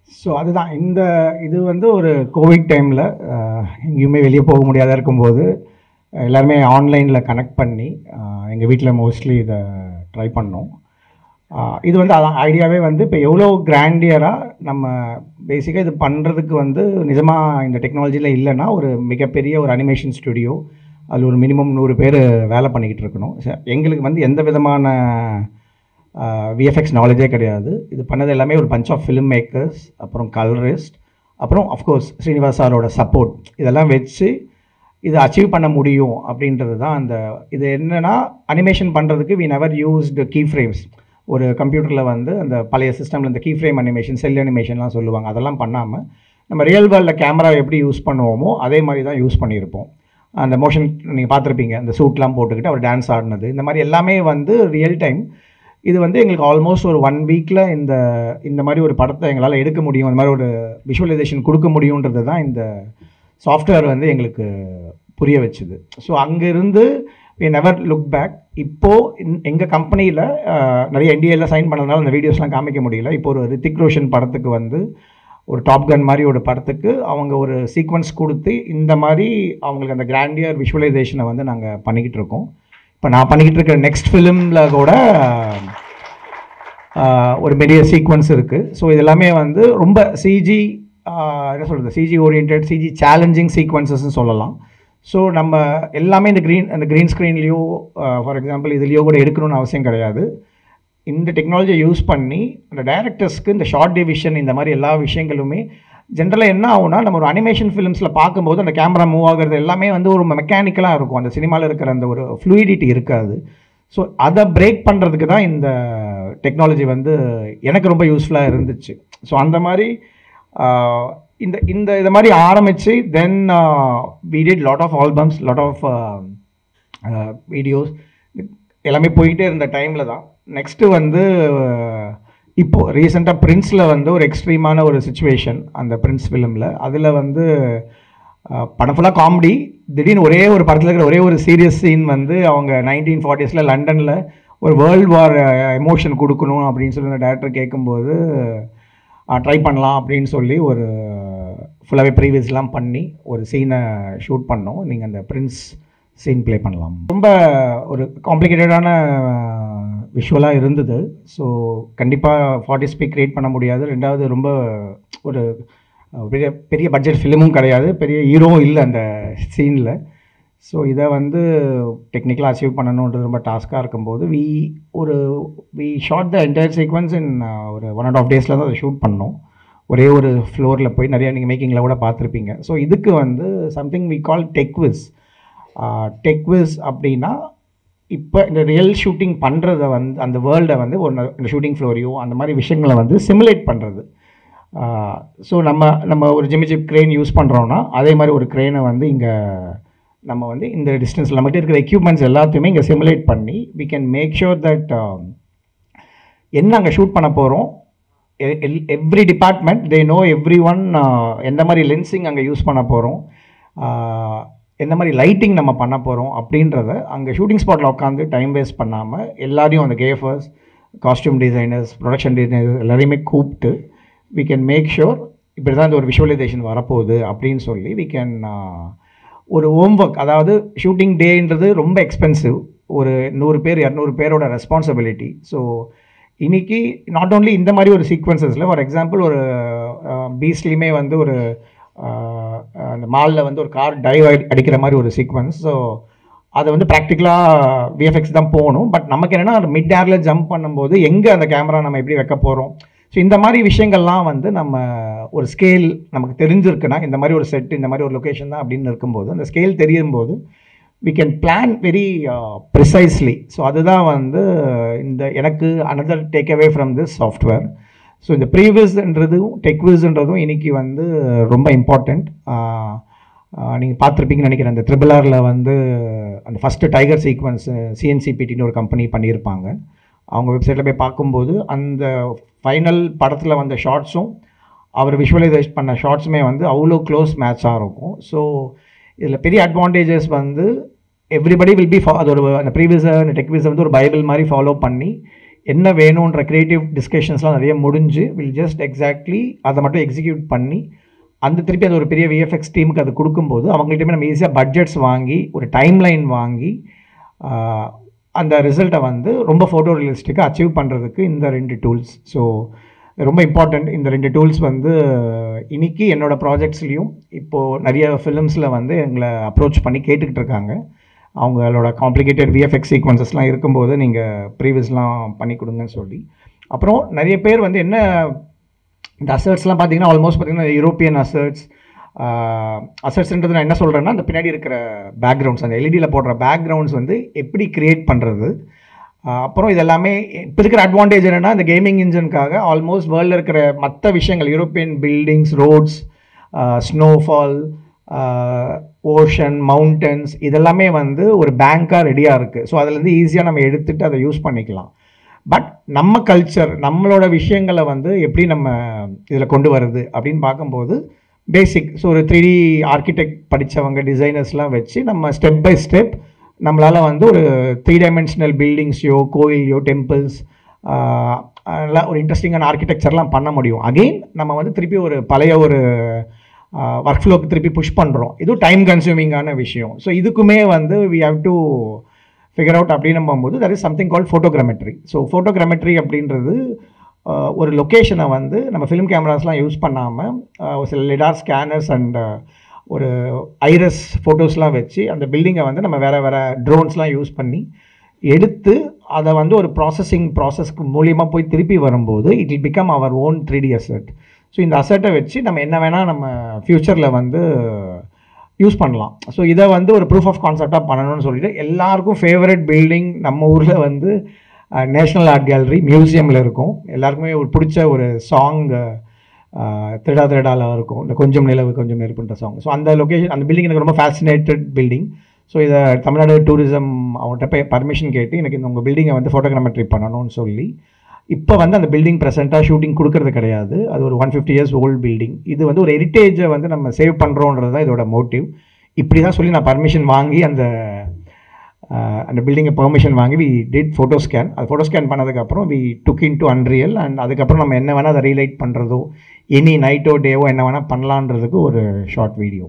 ஸோ அதுதான் இந்த இது வந்து ஒரு கோவிட் டைமில் எங்கேயுமே வெளியே போக முடியாத இருக்கும்போது எல்லாருமே ஆன்லைனில் கனெக்ட் பண்ணி எங்கள் வீட்டில் மோஸ்ட்லி இதை ட்ரை பண்ணோம் ஆஹ் இது வந்து அதான் ஐடியாவே வந்து இப்போ எவ்வளோ கிராண்டியராக நம்ம பேசிக்காக இது பண்ணுறதுக்கு வந்து நிஜமாக இந்த டெக்னாலஜியில் இல்லைன்னா ஒரு மிகப்பெரிய ஒரு அனிமேஷன் ஸ்டுடியோ அதில் ஒரு மினிமம் நூறு பேர் வேலை பண்ணிக்கிட்டு இருக்கணும் ச- எங்களுக்கு வந்து எந்த விதமான விஎஃப்எக்ஸ் நாலேஜே கிடையாது இது பண்ணது எல்லாமே ஒரு பஞ்ச் ஆஃப் ஃபிலிம் மேக்கர்ஸ் அப்புறம் கலரிஸ்ட் அப்புறம் அஃப்கோர்ஸ் ஸ்ரீனிவாஸ் சாரோட சப்போர்ட் இதெல்லாம் வச்சு இதை அச்சீவ் பண்ண முடியும் அப்படின்றது தான் அந்த இது என்னன்னா அனிமேஷன் பண்ணுறதுக்கு we never used key frames ஒரு கம்ப்யூட்டரில் வந்து அந்த பழைய சிஸ்டமில் இந்த கீ ஃப்ரேம் அனிமேஷன் செல் அனிமேஷன்லாம் சொல்லுவாங்க அதெல்லாம் பண்ணாமல் நம்ம ரியல் வேர்ல்டில் கேமரா எப்படி யூஸ் பண்ணுவோமோ அதே மாதிரி தான் யூஸ் பண்ணியிருப்போம் அந்த மோஷன் நீங்கள் பார்த்துருப்பீங்க அந்த சூட்லாம் போட்டுக்கிட்டு அவர் டான்ஸ் ஆடினது இந்த மாதிரி எல்லாமே வந்து ரியல் டைம் இது வந்து எங்களுக்கு ஆல்மோஸ்ட் ஒரு ஒன் வீக்கில் இந்த இந்த மாதிரி ஒரு படத்தை எங்களால் எடுக்க முடியும் இந்த மாதிரி ஒரு விஷுவலைசேஷன் கொடுக்க முடியுன்றது தான் இந்த சாஃப்ட்வேர் வந்து எங்களுக்கு புரிய வச்சுது ஸோ அங்கேருந்து we நெவர் லுக் பேக் இப்போது எங்கள் கம்பெனியில் நிறைய என்டிஏல சைன் பண்ணதுனால அந்த வீடியோஸ்லாம் காமிக்க முடியல இப்போ ஒரு ரித்திக் ரோஷன் படத்துக்கு வந்து ஒரு டாப் கன் மாதிரி ஒரு படத்துக்கு அவங்க ஒரு சீக்வன்ஸ் கொடுத்து இந்த மாதிரி அவங்களுக்கு அந்த கிராண்டியர் விஷுவலைசேஷனை வந்து நாங்கள் பண்ணிக்கிட்டு இருக்கோம் இப்போ நான் பண்ணிக்கிட்டு இருக்க நெக்ஸ்ட் ஃபிலிமில் கூட ஆஹ், ஒரு பெரிய சீக்வன்ஸ் இருக்குது ஸோ இது எல்லாமே வந்து ரொம்ப சிஜி என்ன சொல்கிறது சிஜி ஓரியன்ட் சிஜி சேலஞ்சிங் சீக்வன்சஸ்ன்னு சொல்லலாம் ஸோ நம்ம எல்லாமே இந்த க்ரீன் அந்த க்ரீன் ஸ்க்ரீன்லேயோ ஃபார் எக்ஸாம்பிள் இதுலேயோ கூட எடுக்கணும்னு அவசியம் கிடையாது இந்த டெக்னாலஜியை யூஸ் பண்ணி அந்த டைரக்டர்ஸ்க்கு இந்த ஷார்ட் டிவிஷன் இந்த மாதிரி எல்லா விஷயங்களுமே ஜென்ரலாக என்ன ஆகும்னா நம்ம ஒரு அனிமேஷன் ஃபிலிம்ஸில் பார்க்கும்போது அந்த கேமரா மூவ் ஆகுறது எல்லாமே வந்து ஒரு மெக்கானிக்கலாக இருக்கும் அந்த சினிமாவில் இருக்கிற அந்த ஒரு ஃப்ளூயிடிட்டி இருக்காது ஸோ அதை பிரேக் பண்ணுறதுக்கு தான் இந்த டெக்னாலஜி வந்து எனக்கு ரொம்ப யூஸ்ஃபுல்லாக இருந்துச்சு ஸோ அந்த மாதிரி ஆஹ், இந்த இந்த இதை மாதிரி ஆரம்பித்து then we did lot of albums lot of videos எல்லாமே போயிட்டே இருந்த டைமில் தான் நெக்ஸ்ட்டு வந்து அஹ், இப்போ ரீசெண்டாக பிரின்ஸில் வந்து ஒரு எக்ஸ்ட்ரீமான ஒரு சுச்சுவேஷன் அந்த பிரின்ஸ் ஃபிலிமில் அதில் வந்து அஹ், படம் ஃபுல்லாக காமெடி திடீர்னு ஒரே ஒரு படத்தில் இருக்கிற ஒரே ஒரு சீரியஸ் சீன் வந்து அவங்க நைன்டீன் ஃபார்ட்டிஸில் லண்டனில் ஒரு வேர்ல்டு வார் எமோஷன் கொடுக்கணும் அப்படின்னு சொல்லி அந்த டேரக்டர் கேட்கும்போது ட்ரை பண்ணலாம் அப்படின்னு சொல்லி ஒரு ஃபுல்லாகவே ப்ரீவியஸ்லாம் பண்ணி ஒரு சீனை ஷூட் பண்ணோம் நீங்கள் அந்த பிரின்ஸ் சீன் ப்ளே பண்ணலாம் ரொம்ப ஒரு காம்ப்ளிகேட்டடான விஷுவலாக இருந்தது ஸோ கண்டிப்பாக ஃபார்ட்டி ஸ்பீக் க்ரியேட் பண்ண முடியாது ரெண்டாவது ரொம்ப ஒரு அஹ், பெரிய பெரிய பட்ஜெட் ஃபிலிமும் கிடையாது பெரிய ஹீரோவும் இல்லை அந்த சீனில் ஸோ இதை வந்து டெக்னிக்கலாக அச்சீவ் பண்ணணுன்றது ரொம்ப டாஸ்க்காக இருக்கும்போது வி ஒரு we shot the entire sequence in ஒரு ஒன் அண்ட் ஆஃப் டேஸில் தான் அதை ஷூட் பண்ணோம் ஒரே ஒரு ஃப்ளோரில் போய் நிறைய நீங்கள் மேக்கிங்கில் கூட பார்த்துருப்பீங்க ஸோ இதுக்கு வந்து சம்திங் வி கால் டெக்விஸ் டெக்விஸ் அப்படின்னா இப்போ இந்த ரியல் ஷூட்டிங் பண்ணுறத வந்து அந்த வேர்ல்டை வந்து ஒரு ந- இந்த ஷூட்டிங் ஃப்ளோரையோ அந்த மாதிரி விஷயங்களை வந்து சிமுலேட் பண்ணுறது ஸோ நம்ம நம்ம ஒரு ஜிமிஜிப் க்ரெயின் யூஸ் பண்ணுறோன்னா அதே மாதிரி ஒரு க்ரெயினை வந்து இங்கே நம்ம வந்து இந்த டிஸ்டன்ஸில் நம்மகிட்ட இருக்கிற எக்யூப்மெண்ட்ஸ் எல்லாத்தையுமே இங்கே சிமுலேட் பண்ணி we can make sure that என்ன அங்கே ஷூட் பண்ண போகிறோம் every department they know every one எந்த மாதிரி லென்சிங் அங்கே யூஸ் பண்ண போகிறோம் எந்த மாதிரி லைட்டிங் நம்ம பண்ண போகிறோம் அப்படின்றத அங்கே ஷூட்டிங் ஸ்பாட்டில் உட்காந்து டைம் வேஸ்ட் பண்ணாமல் எல்லாரையும் அந்த gaffers costume designers production designers எல்லாரையுமே கூப்பிட்டு we கேன் மேக் ஷுர் இப்படி தான் இந்த ஒரு விஷுவலைசேஷன் வரப்போகுது அப்படின்னு சொல்லி we கேன் ஒரு ஹோம் ஒர்க் அதாவது ஷூட்டிங் டேன்றது ரொம்ப எக்ஸ்பென்சிவ் ஒரு நூறு பேர் இரநூறு பேரோட ரெஸ்பான்சிபிலிட்டி ஸோ இன்னைக்கு நாட் ஓன்லி இந்த மாதிரி ஒரு சீக்வன்சஸில் ஃபார் எக்ஸாம்பிள் ஒரு பீஸ்லேயுமே வந்து ஒரு அஹ், அந்த மாலில் வந்து ஒரு கார் டைவ் அடிக்கிற மாதிரி ஒரு சீக்வன்ஸ் ஸோ அதை வந்து ப்ராக்டிக்கலாக விஎஃப்எக்ஸ் தான் போகணும் பட் நமக்கு என்னென்னா அந்த மிட் ஏரில் ஜம்ப் பண்ணும்போது எங்கே அந்த கேமரா நம்ம எப்படி வைக்க போகிறோம் ஸோ இந்த மாதிரி விஷயங்கள்லாம் வந்து நம்ம ஒரு ஸ்கேல் நமக்கு தெரிஞ்சிருக்குன்னா இந்த மாதிரி ஒரு செட் இந்த மாதிரி ஒரு லொக்கேஷன் தான் அப்படின்னு இருக்கும்போது அந்த ஸ்கேல் தெரியும் போது we can plan very precisely so அதுதான் வந்து இந்த எனக்கு another take away from this software so இந்த ப்ரீவியஸ்ன்றதும் டெக்விஸ்ன்றதும் இன்னைக்கு வந்து ரொம்ப இம்பார்ட்டண்ட் நீங்கள் பார்த்துருப்பீங்கன்னு நினைக்கிறேன் அந்த ட்ரிபிள் ஆரில் வந்து அந்த ஃபஸ்ட்டு டைகர் சீக்வன்ஸ் சிஎன்சிபிடின்னு ஒரு கம்பெனி பண்ணியிருப்பாங்க அவங்க வெப்சைட்டில் போய் பார்க்கும்போது அந்த ஃபைனல் படத்தில் வந்த ஷார்ட்ஸும் அவர் விஷுவலைசேஷ் பண்ண ஷார்ட்ஸுமே வந்து அவ்வளோ க்ளோஸ் மேட்சாக இருக்கும் ஸோ இதில் பெரிய அட்வான்டேஜஸ் வந்து எவ்ரிபடி வில் பி அது ஒரு அந்த ப்ரீவியஸை அந்த டெக்விஸை வந்து ஒரு பைபிள் மாதிரி ஃபாலோ பண்ணி என்ன வேணுன்ற க்ரியேட்டிவ் டிஸ்கஷன்ஸ்லாம் நிறைய முடிஞ்சு வில் ஜஸ்ட் எக்ஸாக்ட்லி அதை மட்டும் எக்ஸிக்யூட் பண்ணி அந்த திருப்பி அது ஒரு பெரிய விஎஃப்எக்ஸ் டீமுக்கு அது கொடுக்கும்போது அவங்கள்ட்டயுமே நம்ம ஈஸியாக பட்ஜெட்ஸ் வாங்கி ஒரு டைம்லைன் வாங்கி ஆஹ், அந்த ரிசல்ட்டை வந்து ரொம்ப ஃபோட்டோ ரியலிஸ்டிக்காக அச்சீவ் பண்ணுறதுக்கு இந்த ரெண்டு டூல்ஸ் ஸோ ரொம்ப இம்பார்ட்டண்ட் இந்த ரெண்டு டூல்ஸ் வந்து இன்னைக்கு என்னோட ப்ராஜெக்ட்ஸ்லேயும் இப்போது நிறைய ஃபிலிம்ஸில் வந்து எங்களை அப்ரோச் பண்ணி கேட்டுக்கிட்டு இருக்காங்க அவங்களோட காம்ப்ளிகேட்டட் விஎஃப்எக்ஸ் சீக்வன்சஸ்லாம் இருக்கும்போது நீங்கள் ப்ரீவியஸ்லாம் பண்ணி கொடுங்கன்னு சொல்லி அப்புறம் நிறைய பேர் வந்து என்ன இந்த அசர்ட்ஸ்லாம் பார்த்தீங்கன்னா ஆல்மோஸ்ட் பார்த்தீங்கன்னா யூரோப்பியன் அசர்ட்ஸ் அசர்ட்ஸ்ன்றது நான் என்ன சொல்கிறேன்னா அந்த பின்னாடி இருக்கிற பேக்ரவுண்ட்ஸ் அந்த எல்இடியில் போடுற பேக்ரவுண்ட்ஸ் வந்து எப்படி கிரியேட் பண்ணுறது அப்புறம் இது எல்லாமே இப்போ இருக்கிற அட்வான்டேஜ் என்னென்னா இந்த கேமிங் இன்ஜினுக்காக ஆல்மோஸ்ட் வேர்ல்டில் இருக்கிற மற்ற விஷயங்கள் European buildings roads snowfall ocean mountains இதெல்லாமே வந்து ஒரு பேங்காக ரெடியாக இருக்குது ஸோ அதுலேருந்து ஈஸியாக நம்ம எடுத்துகிட்டு அதை யூஸ் பண்ணிக்கலாம் பட் நம்ம கல்ச்சர் நம்மளோட விஷயங்களை வந்து எப்படி நம்ம இதில் கொண்டு வருது அப்படின்னு பார்க்கும்போது பேசிக் ஸோ ஒரு த்ரீ டி ஆர்கிடெக்ட் படித்தவங்க டிசைனர்ஸ்லாம் வச்சு நம்ம ஸ்டெப் பை ஸ்டெப் நம்மளால் வந்து ஒரு த்ரீ டைமென்ஷனல் பில்டிங்ஸையோ கோயிலையோ டெம்பிள்ஸ் நல்லா ஒரு இன்ட்ரெஸ்டிங்கான ஆர்கிடெக்சர்லாம் பண்ண முடியும் அகெயின் நம்ம வந்து திருப்பி ஒரு பழைய ஒரு ஒர்க் ஃப்ளோக்கு திருப்பி புஷ் பண்ணுறோம் இதுவும் டைம் கன்சூமிங்கான விஷயம் ஸோ இதுக்குமே வந்து we have to figure out அப்படின்னு போகும்போது there is something called photogrammetry so photogrammetry அப்படின்றது ஆஹ், ஒரு லொக்கேஷனை வந்து நம்ம ஃபிலிம் கேமராஸ்லாம் யூஸ் பண்ணாமல் ஒரு சில லிடார் ஸ்கேனர்ஸ் அண்ட் ஒரு ஐரஸ் ஃபோட்டோஸ்லாம் வச்சு அந்த பில்டிங்கை வந்து நம்ம வேறு வேறு ட்ரோன்ஸ்லாம் யூஸ் பண்ணி எடுத்து அதை வந்து ஒரு ப்ராசஸிங் ப்ராசஸ்க்கு மூலியமாக போய் திருப்பி வரும்போது it will become our own three D asset so இந்த அசட்டை வச்சு நம்ம என்ன வேணால் நம்ம ஃப்யூச்சரில் வந்து யூஸ் பண்ணலாம் ஸோ இதை வந்து ஒரு ப்ரூஃப் ஆஃப் கான்செப்டாக பண்ணணும்னு சொல்லிட்டு எல்லாருக்கும் ஃபேவரட் பில்டிங் நம்ம ஊரில் வந்து நேஷ்னல் ஆர்ட் கேலரி மியூசியமில் இருக்கும் எல்லாருக்குமே ஒரு பிடிச்ச ஒரு சாங் திருடா திருடால இருக்கும் இந்த கொஞ்சம் நிலவு கொஞ்சம் நெருப்புன்ற சாங் ஸோ அந்த லொக்கேஷன் அந்த பில்டிங் எனக்கு ரொம்ப ஃபேசினேட்டட் பில்டிங் ஸோ இதை தமிழ்நாடு டூரிசம் அவங்கள்ட்ட போய் பர்மிஷன் கேட்டு எனக்கு இந்த உங்கள் பில்டிங்கை வந்து ஃபோட்டோகிராமெட்ரி பண்ணணும்னு சொல்லி இப்போ வந்து அந்த பில்டிங் ப்ரெசென்ட்டாக ஷூட்டிங் கொடுக்கறது கிடையாது அது ஒரு one fifty years old building இது வந்து ஒரு ஹெரிட்டேஜை வந்து நம்ம சேவ் பண்ணுறோன்றது தான் இதோட மோட்டிவ் இப்படி தான் சொல்லி நான் பர்மிஷன் வாங்கி அந்த ஆஹ், அந்த பில்டிங்கை பெர்மிஷன் வாங்கி வி டிட் ஃபோட்டோ ஸ்கேன் அது ஃபோட்டோ ஸ்கேன் பண்ணதுக்கப்புறம் we took into Unreal and அதுக்கப்புறம் நம்ம என்ன வேணால் அதை ரீலைட் பண்ணுறதோ எனி நைட்டோ டேவோ என்ன வேணால் பண்ணலான்றதுக்கு ஒரு ஷார்ட் வீடியோ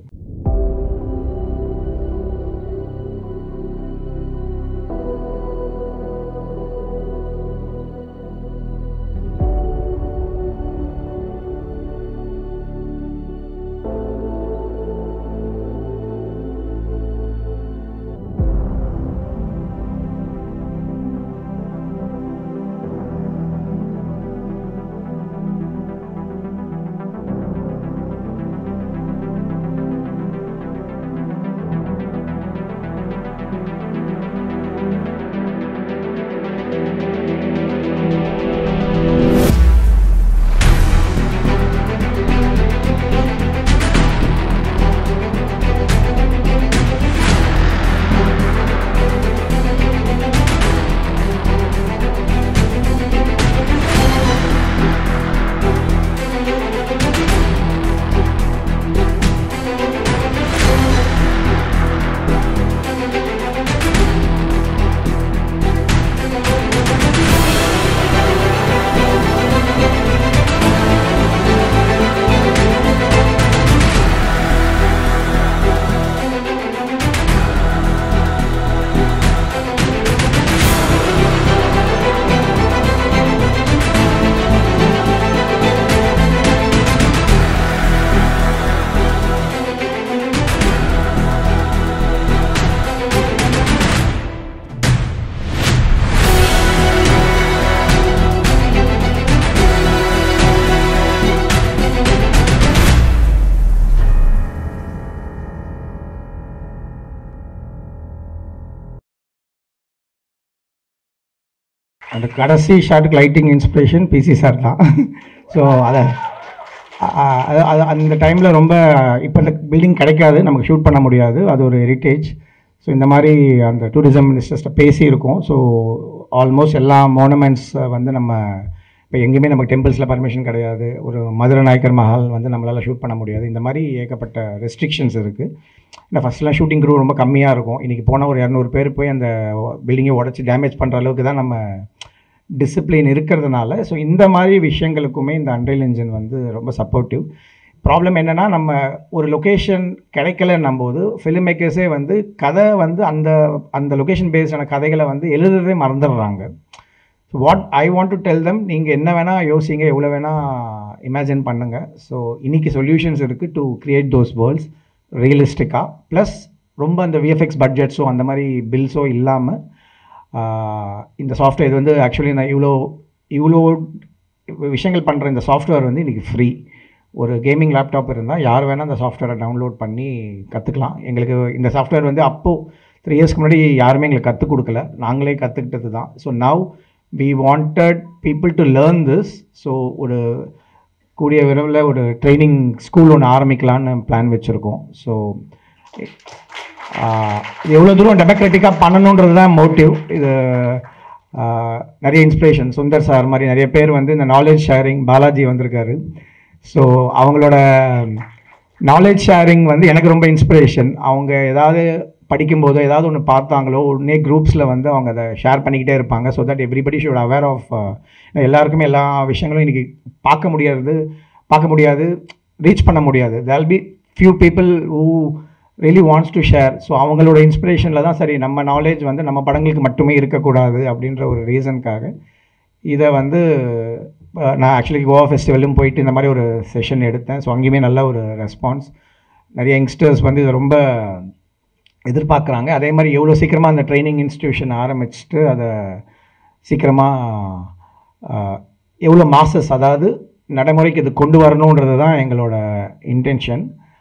அந்த கடைசி ஷாட்டுக்கு லைட்டிங் இன்ஸ்பிரேஷன் பிசி சார் தான் ஸோ அதை அ- அது அது அந்த டைமில் ரொம்ப இப்போ இந்த பில்டிங் கிடைக்காது நமக்கு ஷூட் பண்ண முடியாது அது ஒரு ஹெரிட்டேஜ் ஸோ இந்த மாதிரி அந்த டூரிசம் மினிஸ்டர்ஸ்ட்ட பேசியிருக்கோம் ஸோ ஆல்மோஸ்ட் எல்லா மோனுமெண்ட்ஸ் வந்து நம்ம இப்போ எங்கேயுமே நமக்கு டெம்பிள்ஸில் பர்மிஷன் கிடையாது ஒரு மதுரை நாயக்கர் மஹால் வந்து நம்மளால் ஷூட் பண்ண முடியாது இந்த மாதிரி ஏகப்பட்ட ரெஸ்ட்ரிக்ஷன்ஸ் இருக்குது இந்த ஃபஸ்ட்லாம் ஷூட்டிங் crew ரொம்ப கம்மியாக இருக்கும் இன்றைக்கி போனால் ஒரு இரநூறு பேர் போய் அந்த பில்டிங்கை உடச்சி டேமேஜ் பண்ணுற அளவுக்கு தான் நம்ம டிசிப்ளின் இருக்கிறதுனால ஸோ இந்த மாதிரி விஷயங்களுக்குமே இந்த அன்ரியல் இன்ஜின் வந்து ரொம்ப சப்போர்ட்டிவ் ப்ராப்ளம் என்னென்னா நம்ம ஒரு லொக்கேஷன் கிடைக்கலன்னும் போது ஃபிலிம் மேக்கர்ஸே வந்து கதை வந்து அந்த அந்த லொக்கேஷன் பேஸ்டான கதைகளை வந்து எழுதுறதே மறந்துடுறாங்க so what I want to tell them நீங்கள் என்ன வேணால் யோசிங்க எவ்வளோ வேணால் இமேஜின் பண்ணுங்கள் ஸோ இன்னைக்கு சொல்யூஷன்ஸ் இருக்குது டு கிரியேட் தோஸ் வேர்ல்ட்ஸ் ரியலிஸ்டிக்காக ப்ளஸ் ரொம்ப அந்த விஎஃப்எக்ஸ் பட்ஜெட்ஸோ அந்த மாதிரி பில்ஸோ இல்லாமல் இந்த சாஃப்ட்வேர் இது வந்து ஆக்சுவலி நான் இவ்வளோ இவ்வளோ விஷயங்கள் பண்ணுற இந்த சாஃப்ட்வேர் வந்து இன்றைக்கி ஃப்ரீ ஒரு கேமிங் லேப்டாப் இருந்தால் யார் வேணால் அந்த சாஃப்ட்வேரை டவுன்லோட் பண்ணி கற்றுக்கலாம் எங்களுக்கு இந்த சாஃப்ட்வேர் வந்து அப்போது த்ரீ இயர்ஸ்க்கு முன்னாடி யாருமே எங்களுக்கு கற்றுக் கொடுக்கல நாங்களே கற்றுக்கிட்டது தான் so now we wanted people to learn this so ஒரு கூடிய விரைவில் ஒரு ட்ரைனிங் ஸ்கூல் ஒன்று ஆரம்பிக்கலான்னு பிளான் வச்சுருக்கோம் ஸோ இது எவ்வளோ தூரம் டெமோக்ராட்டிக்காக பண்ணணுன்றது தான் மோட்டிவ் இது ஆஹ், நிறைய இன்ஸ்பிரேஷன் சுந்தர் சார் மாதிரி நிறைய பேர் வந்து இந்த நாலேஜ் ஷேரிங் பாலாஜி வந்திருக்காரு ஸோ அவங்களோட நாலேஜ் ஷேரிங் வந்து எனக்கு ரொம்ப இன்ஸ்பிரேஷன் அவங்க ஏதாவது படிக்கும்போதோ ஏதாவது ஒன்று பார்த்தாங்களோ உடனே குரூப்ஸில் வந்து அவங்க அதை ஷேர் பண்ணிக்கிட்டே இருப்பாங்க so that everybody should aware of எல்லாருக்குமே எல்லா விஷயங்களும் இன்றைக்கி பார்க்க முடியாது பார்க்க முடியாது ரீச் பண்ண முடியாது there'll be few people who really wants to share so அவங்களோட இன்ஸ்பிரேஷனில் தான் சரி நம்ம நாலேஜ் வந்து நம்ம படங்களுக்கு மட்டுமே இருக்கக்கூடாது அப்படின்ற ஒரு ரீசனுக்காக இதை வந்து அஹ், நான் ஆக்சுவலி கோவா ஃபெஸ்டிவலும் போயிட்டு இந்த மாதிரி ஒரு செஷன் எடுத்தேன் ஸோ அங்கேயுமே நல்ல ஒரு ரெஸ்பான்ஸ் நிறைய யங்ஸ்டர்ஸ் வந்து இதை ரொம்ப எதிர்பார்க்குறாங்க அதே மாதிரி எவ்வளோ சீக்கிரமாக அந்த ட்ரைனிங் இன்ஸ்டிடியூஷன் ஆரம்பிச்சுட்டு அதை சீக்கிரமாக எவ்வளோ மாசஸ் அதாவது நடைமுறைக்கு இது கொண்டு வரணுன்றது தான் எங்களோட இன்டென்ஷன்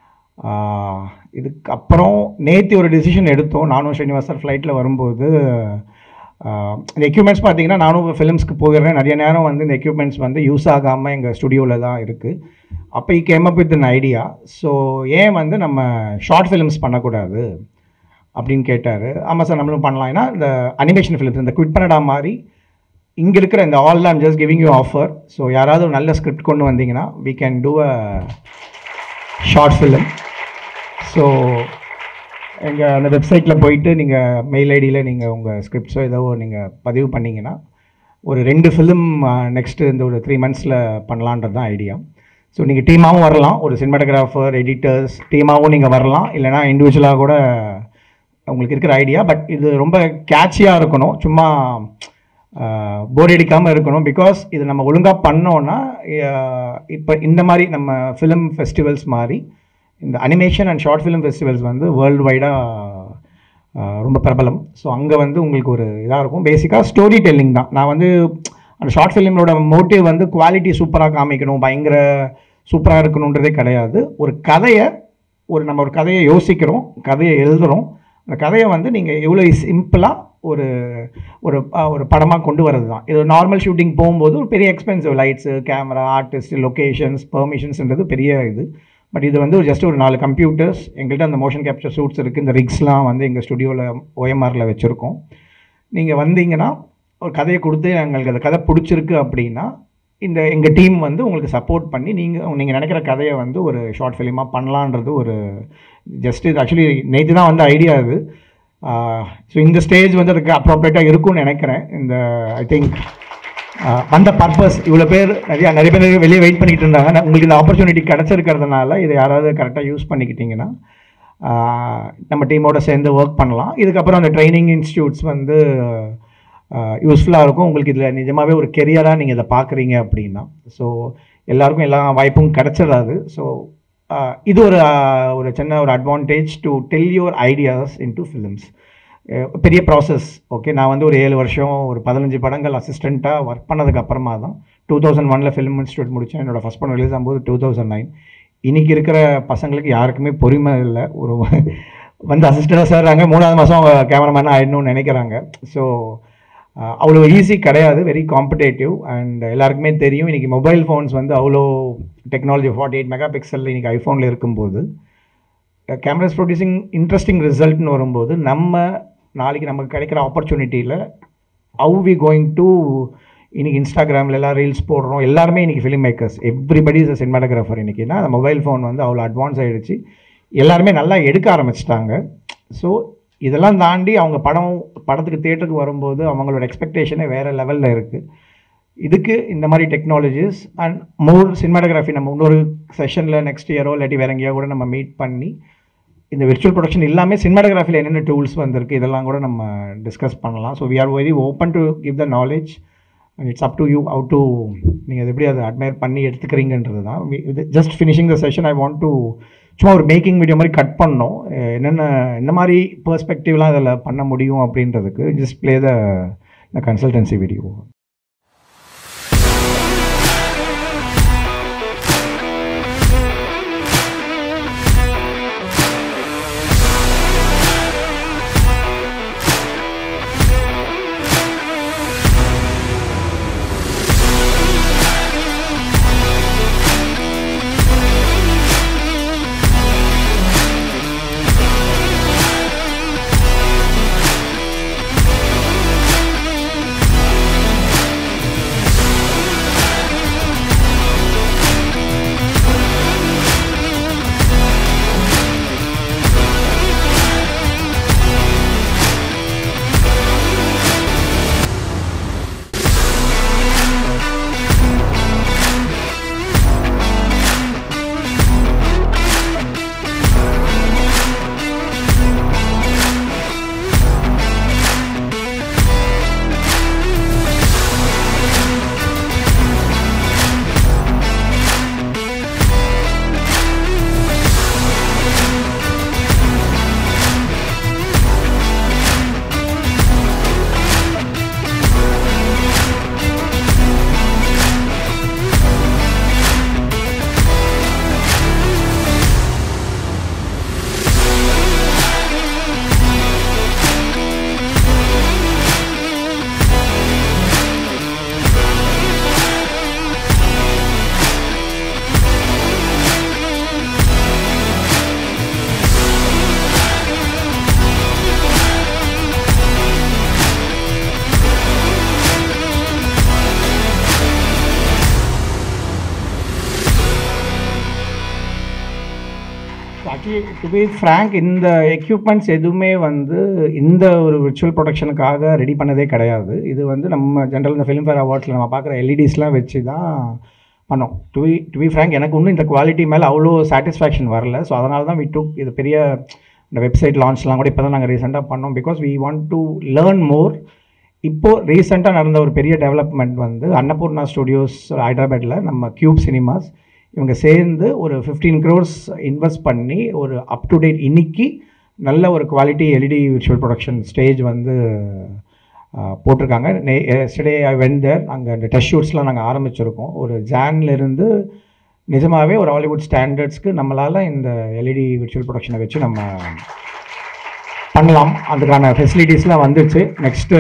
இதுக்கு அப்புறம் நேற்று ஒரு டிசிஷன் எடுத்தோம் நானும் ஸ்ரீனிவாசர் ஃப்ளைட்டில் வரும்போது ஆஹ், இந்த எக்யூப்மெண்ட்ஸ் பார்த்தீங்கன்னா நானும் ஃபிலிம்ஸ்க்கு போயிடுறேன் நிறைய நேரம் வந்து இந்த எக்யூப்மெண்ட்ஸ் வந்து யூஸ் ஆகாமல் எங்கள் ஸ்டுடியோவில் தான் இருக்குது அப்போ he came up with idea so ஏன் வந்து நம்ம ஷார்ட் ஃபிலிம்ஸ் பண்ணக்கூடாது அப்படின்னு கேட்டார் ஆமாம் சார் நம்மளும் பண்ணலாம் ஏன்னா இந்த அனிமேஷன் ஃபிலிம்ஸ் இந்த குவிட் பண்ணடா மாதிரி இங்கே இருக்கிற இந்த all I'm just giving you offer so யாராவது ஒரு நல்ல ஸ்கிரிப்ட் கொண்டு வந்தீங்கன்னா we can do a short film so எங்கள் அந்த வெப்சைட்டில் போயிட்டு நீங்கள் மெயில் ஐடியில் நீங்கள் உங்கள் ஸ்கிரிப்ட்ஸோ ஏதோ நீங்கள் பதிவு பண்ணிங்கன்னா ஒரு ரெண்டு ஃபிலிம் நெக்ஸ்ட்டு இந்த ஒரு த்ரீ மந்த்ஸில் பண்ணலான்றது தான் ஐடியா ஸோ நீங்கள் டீமாகவும் வரலாம் ஒரு சினிமாட்டோகிராஃபர் எடிட்டர்ஸ் டீமாகவும் நீங்கள் வரலாம் இல்லைனா இண்டிவிஜுவலாக கூட உங்களுக்கு இருக்கிற ஐடியா பட் இது ரொம்ப கேட்சியாக இருக்கணும் சும்மா போர் அடிக்காமல் இருக்கணும் பிகாஸ் இது நம்ம ஒழுங்காக பண்ணோன்னா இப்போ இந்த மாதிரி நம்ம ஃபிலிம் ஃபெஸ்டிவல்ஸ் மாதிரி இந்த animation and short film festivals வந்து வேர்ல்டு வைடாக ரொம்ப பிரபலம் ஸோ அங்கே வந்து உங்களுக்கு ஒரு இதாக இருக்கும் பேசிக்காக ஸ்டோரி டெல்லிங் தான் நான் வந்து அந்த ஷார்ட் ஃபிலிமோட மோட்டிவ் வந்து குவாலிட்டி சூப்பராக காமிக்கணும் பயங்கர சூப்பராக இருக்கணுன்றதே கிடையாது ஒரு கதையை ஒரு நம்ம ஒரு கதையை யோசிக்கிறோம் கதையை எழுதுகிறோம் அந்த கதையை வந்து நீங்கள் எவ்வளோ சிம்பிளாக ஒரு ஒரு அஹ், ஒரு படமாக கொண்டு வரது தான் இது நார்மல் ஷூட்டிங் போகும்போது ஒரு பெரிய expensive lights camera artist locations பெர்மிஷன்ஸ்ன்றது பெரிய இது பட் இது வந்து ஜஸ்ட் ஒரு நாலு கம்ப்யூட்டர்ஸ் எங்கள்கிட்ட அந்த மோஷன் கேப்சர் சூட்ஸ் இருக்குது இந்த ரிக்ஸ்லாம் வந்து எங்கள் ஸ்டுடியோவில் ஓஎம்ஆரில் வச்சுருக்கோம் நீங்கள் வந்தீங்கன்னா ஒரு கதையை கொடுத்து எங்களுக்கு அந்த கதை பிடிச்சிருக்கு அப்படின்னா இந்த எங்கள் டீம் வந்து உங்களுக்கு சப்போர்ட் பண்ணி நீங்கள் நீங்கள் நினைக்கிற கதையை வந்து ஒரு ஷார்ட் ஃபிலிமாக பண்ணலான்றது ஒரு ஜஸ்ட் இது ஆக்சுவலி நேற்று தான் வந்து ஐடியா இது ஸோ இந்த ஸ்டேஜ் வந்து அதுக்கு அப்ரோப்ரியேட்டாக இருக்கும்னு நினைக்கிறேன் இந்த ஐ திங்க் வந்த பர்பஸ் இவ்வளோ பேர் நிறையா நிறைய பேர் வெளியே வெயிட் பண்ணிட்டு இருந்தாங்க நான் உங்களுக்கு இந்த ஆப்பர்ச்சுனிட்டி கிடச்சிருக்கிறதுனால இதை யாராவது கரெக்டாக யூஸ் பண்ணிக்கிட்டிங்கன்னா ஆஹ், நம்ம டீமோட சேர்ந்து ஒர்க் பண்ணலாம் இதுக்கப்புறம் அந்த ட்ரைனிங் இன்ஸ்டியூட்ஸ் வந்து யூஸ்ஃபுல்லாக இருக்கும் உங்களுக்கு இதில் நிஜமாகவே ஒரு கெரியராக நீங்கள் இதை பார்க்குறீங்க அப்படின்னா ஸோ எல்லாருக்கும் எல்லா வாய்ப்பும் கிடச்சிடாது ஸோ இது ஒரு ஆஹ், ஒரு சின்ன ஒரு advantage to tell your ideas into films பெரிய ப்ராசஸ் ஓகே நான் வந்து ஒரு ஏழு வருஷம் ஒரு பதினஞ்சு படங்கள் அசிஸ்டண்ட்டாக ஒர்க் பண்ணதுக்கு அப்புறமா தான் டூ தௌசண்ட் ஒனில் ஃபிலிம் இன்ஸ்டியூட் முடித்தேன் என்னோட ஃபஸ்ட் படம் ரிலீஸ் ஆகும்போது டூ தௌசண்ட் நைன் இன்றைக்கி இருக்கிற பசங்களுக்கு யாருக்குமே பொறுமை இல்லை ஒரு வந்து அசிஸ்டண்டாக சேர்றாங்க மூணாவது மாதம் அவங்க கேமராமேனாக ஆயிடணும்னு நினைக்கிறாங்க ஸோ அவ்வளோ ஈஸி கிடையாது வெரி காம்படேட்டிவ் அண்ட் எல்லாருக்குமே தெரியும் இன்றைக்கி மொபைல் ஃபோன்ஸ் வந்து அவ்வளோ technology forty eight mega pixel இன்றைக்கி ஐஃபோனில் இருக்கும்போது கேமராஸ் ப்ரொடியூசிங் இன்ட்ரெஸ்டிங் ரிசல்ட்னு வரும்போது நம்ம நாளைக்கு நமக்கு கிடைக்கிற ஆப்பர்ச்சுனிட்டியில் ஹவு வி கோயிங் டு இன்னைக்கு இன்ஸ்டாகிராமில் எல்லாம் ரீல்ஸ் போடுறோம் எல்லாருமே இன்னைக்கு film makers everybody is cinematographer இன்னைக்குன்னா அந்த மொபைல் ஃபோன் வந்து அவ்வளோ அட்வான்ஸ் ஆகிடுச்சு எல்லாருமே நல்லா எடுக்க ஆரம்பிச்சிட்டாங்க ஸோ இதெல்லாம் தாண்டி அவங்க படம் படத்துக்கு தேட்டருக்கு வரும்போது அவங்களோட எக்ஸ்பெக்டேஷனே வேறு லெவலில் இருக்குது இதுக்கு இந்த மாதிரி டெக்னாலஜிஸ் அண்ட் மோர் சினிமாட்டோகிராஃபி நம்ம இன்னொரு செஷனில் நெக்ஸ்ட் இயரோ இல்லாட்டி வேற எங்கேயோ கூட நம்ம மீட் பண்ணி இந்த விர்ச்சுவல் ப்ரொடக்ஷன் எல்லாமே சினிமாட்டோகிராஃபியில் என்னென்ன டூல்ஸ் வந்திருக்கு இதெல்லாம் கூட நம்ம டிஸ்கஸ் பண்ணலாம் so we are very open to give the knowledge and it's up to you out to நீங்கள் அது எப்படி அதை அட்மையர் பண்ணி எடுத்துக்கிறீங்கன்றது தான் just finishing the session I want to சும்மா ஒரு மேக்கிங் வீடியோ மாதிரி கட் பண்ணோம் அஹ் என்னென்ன என்ன மாதிரி பெர்ஸ்பெக்டிவ்லாம் அதில் பண்ண முடியும் அப்படின்றதுக்கு just play the consultancy video actually to be frank இந்த எக்யூப்மெண்ட்ஸ் எதுவுமே வந்து இந்த ஒரு விர்ச்சுவல் ப்ரொடக்ஷனுக்காக ரெடி பண்ணதே கிடையாது இது வந்து நம்ம ஜென்ரல் இந்த ஃபிலிம்ஃபேர் அவார்ட்ஸில் நம்ம பார்க்குற எல்இடிஸ்லாம் வச்சு தான் பண்ணோம் to be to be frank எனக்கு இன்னும் இந்த குவாலிட்டி மேலே அவ்வளோ சாட்டிஸ்ஃபேக்ஷன் வரல ஸோ அதனால தான் வி டுக் இது பெரிய இந்த வெப்சைட் லான்ச்லாம் கூட இப்போ தான் நாங்கள் ரீசெண்டாக பண்ணோம் because we want to learn more இப்போது ரீசெண்டாக நடந்த ஒரு பெரிய டெவலப்மெண்ட் வந்து அன்னபூர்ணா ஸ்டுடியோஸ் ஹைதராபாத்தில் நம்ம கியூப் சினிமாஸ் இவங்க சேர்ந்து ஒரு ஃபிஃப்டீன் க்ரோர்ஸ் இன்வெஸ்ட் பண்ணி ஒரு அப் டு டேட் இன்னைக்கு நல்ல ஒரு quality LED virtual production stage வந்து ஆஹ், போட்டிருக்காங்க எஸ்டே ஐ வென் தேர் அங்கே இந்த டெஸ்ட் ஷூட்ஸ்லாம் நாங்கள் ஆரம்பிச்சிருக்கோம் ஒரு ஜான்லேருந்து நிஜமாகவே ஒரு ஹாலிவுட் ஸ்டாண்டர்ட்ஸ்க்கு நம்மளால் இந்த எல்இடி விர்ச்சுவல் ப்ரொடக்ஷனை வச்சு நம்ம பண்ணலாம் அதுக்கான ஃபெசிலிட்டிஸ்லாம் வந்துச்சு நெக்ஸ்ட்டு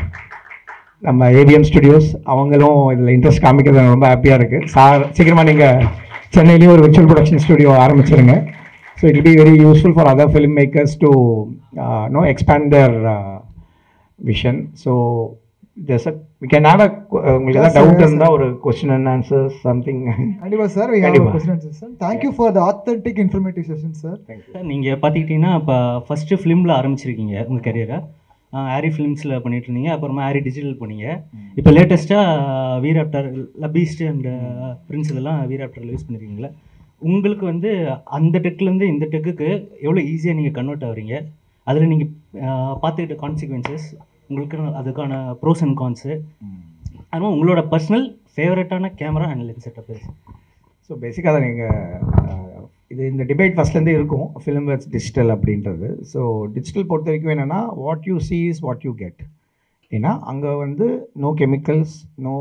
நம்ம ஏவிஎம் ஸ்டுடியோஸ் அவங்களும் இதில் இன்ட்ரெஸ்ட் காமிக்கிறது எனக்கு ரொம்ப ஹாப்பியாக இருக்குது சார் சீக்கிரமாக நீங்கள் சென்னையிலேயும் ஒரு விர்ச்சுவல் ப்ரொடக்ஷன் ஸ்டுடியோ ஆரம்பிச்சிருங்க so it be very useful for other film makers to know expand their vision so just we can have உங்களுக்கு ஏதாவது Yes, sir, டவுட் yes, இருந்தால் ஒரு கொஸ்டின் அண்ட் ஆன்சர் சம்திங் கண்டிப்பா சார் வி ஹேவ் கண்டிப்பா. Question sir thank you for the authentic informative session sir sir நீங்கள் பார்த்துக்கிட்டிங்கன்னா இப்போ first ஃபிலிமில் ஆரம்பிச்சிருக்கீங்க உங்கள் கரியரை ஆரி ஃபிலிம்ஸில் பண்ணிட்டு இருந்தீங்க அப்புறமா ஆரி டிஜிட்டல் பண்ணீங்க இப்போ லேட்டஸ்ட்டாக வீராப்டர் லபீஸ்ட் அண்ட் பிரின்ஸ் இதெல்லாம் வீராப்டரில் யூஸ் பண்ணிருக்கீங்களா உங்களுக்கு வந்து அந்த டெக்லேருந்து இந்த டெக்குக்கு எவ்வளோ ஈஸியாக நீங்கள் கன்வெர்ட் ஆகுறீங்க அதில் நீங்கள் பார்த்துக்கிட்ட கான்சிக்வன்சஸ் உங்களுக்கு அதுக்கான ப்ரோஸ் அண்ட் கான்ஸு அதுவும் உங்களோட பர்சனல் ஃபேவரட்டான camera and lens setup so பேசிக்காக அதை நீங்கள் இது இந்த டிபேட் ஃபஸ்ட்லேருந்தே இருக்கும் ஃபிலிம் வெட்ஸ் டிஜிட்டல் அப்படின்றது ஸோ டிஜிட்டல் பொறுத்த வரைக்கும் என்னென்னா what you see is what you get ஏன்னா அங்கே வந்து நோ கெமிக்கல்ஸ் நோ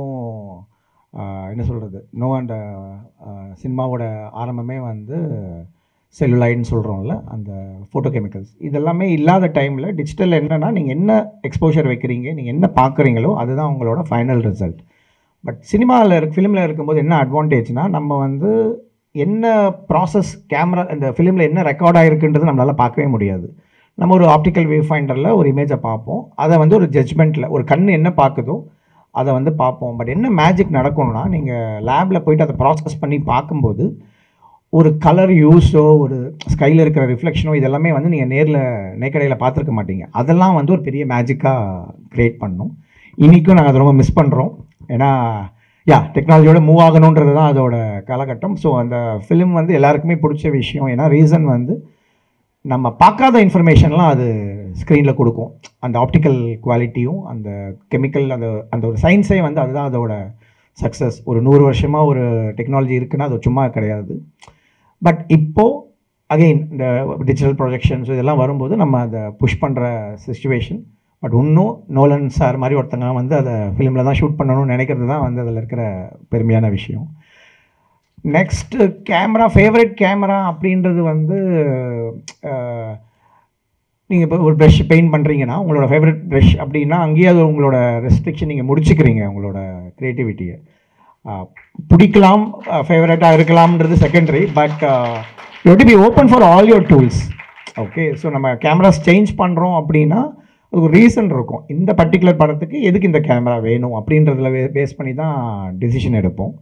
என்ன சொல்கிறது நோ அந்த சினிமாவோட ஆரம்பமே வந்து செல்லுலாய்டுன்னு சொல்கிறோம்ல அந்த ஃபோட்டோ கெமிக்கல்ஸ் இதெல்லாமே இல்லாத டைமில் டிஜிட்டல் என்னென்னா நீங்கள் என்ன எக்ஸ்போஷர் வைக்கிறீங்க நீங்கள் என்ன பார்க்குறீங்களோ அதுதான் உங்களோட ஃபைனல் ரிசல்ட் பட் சினிமாவில் இருக்க ஃபிலிமில் இருக்கும்போது என்ன அட்வான்டேஜ்னா நம்ம வந்து என்ன ப்ராசஸ் கேமரா இந்த ஃபிலிமில் என்ன ரெக்கார்ட் ஆகிருக்குன்றது நம்மளால் பார்க்கவே முடியாது நம்ம ஒரு ஆப்டிக்கல் வேவ் ஃபைண்டரில் ஒரு இமேஜை பார்ப்போம் அதை வந்து ஒரு ஜட்ஜ்மெண்ட்டில் ஒரு கண் என்ன பார்க்குதோ அதை வந்து பார்ப்போம் பட் என்ன மேஜிக் நடக்கும்னா நீங்கள் லேபில் போயிட்டு அதை ப்ராசஸ் பண்ணி பார்க்கும்போது ஒரு கலர் யூஸோ ஒரு ஸ்கையில் இருக்கிற ரிஃப்ளெக்ஷனோ இதெல்லாமே வந்து நீங்கள் நேரில் நேக்கடையில் பார்த்துருக்க மாட்டீங்க அதெல்லாம் வந்து ஒரு பெரிய மேஜிக்காக க்ரியேட் பண்ணும் இன்றைக்கும் நாங்கள் அதை ரொம்ப மிஸ் பண்ணுறோம் ஏன்னா யா டெக்னாலஜியோட மூவ் ஆகணுன்றது தான் அதோட காலகட்டம் ஸோ அந்த ஃபிலிம் வந்து எல்லாருக்குமே பிடிச்ச விஷயம் ஏன்னா ரீசன் வந்து நம்ம பார்க்காத இன்ஃபர்மேஷன்லாம் அது ஸ்க்ரீனில் கொடுக்கும் அந்த ஆப்டிக்கல் குவாலிட்டியும் அந்த கெமிக்கல் அந்த அந்த ஒரு சயின்ஸே வந்து அதுதான் அதோட சக்ஸஸ் ஒரு நூறு வருஷமாக ஒரு டெக்னாலஜி இருக்குன்னா அது சும்மா கிடையாது பட் இப்போது அகெயின் இந்த டிஜிட்டல் ப்ரொஜெக்ஷன்ஸ் இதெல்லாம் வரும்போது நம்ம அதை புஷ் பண்ணுற சுச்சுவேஷன் பட் இன்னும் நோலன் சார் மாதிரி ஒருத்தங்க வந்து அதை ஃபிலிமில் தான் ஷூட் பண்ணணும்னு நினைக்கிறது தான் வந்து அதில் இருக்கிற பெருமையான விஷயம் நெக்ஸ்ட்டு கேமரா ஃபேவரட் கேமரா அப்படின்றது வந்து நீங்கள் இப்போ ஒரு ப்ரஷ் பெயிண்ட் பண்ணுறீங்கன்னா உங்களோட ஃபேவரட் ப்ரஷ் அப்படின்னா அங்கேயே அது உங்களோட ரெஸ்ட்ரிக்ஷன் நீங்கள் முடிச்சுக்கிறீங்க உங்களோட க்ரியேட்டிவிட்டியை பிடிக்கலாம் ஃபேவரட்டாக இருக்கலாம்ன்றது secondary but you to be open for all your tools okay so நம்ம கேமராஸ் சேஞ்ச் பண்ணுறோம் அப்படின்னா அதுக்கு ஒரு ரீசன் இருக்கும் இந்த பர்டிகுலர் படத்துக்கு எதுக்கு இந்த கேமரா வேணும் அப்படின்றதுல பேஸ் பண்ணி தான் டெசிஷன் எடுப்போம்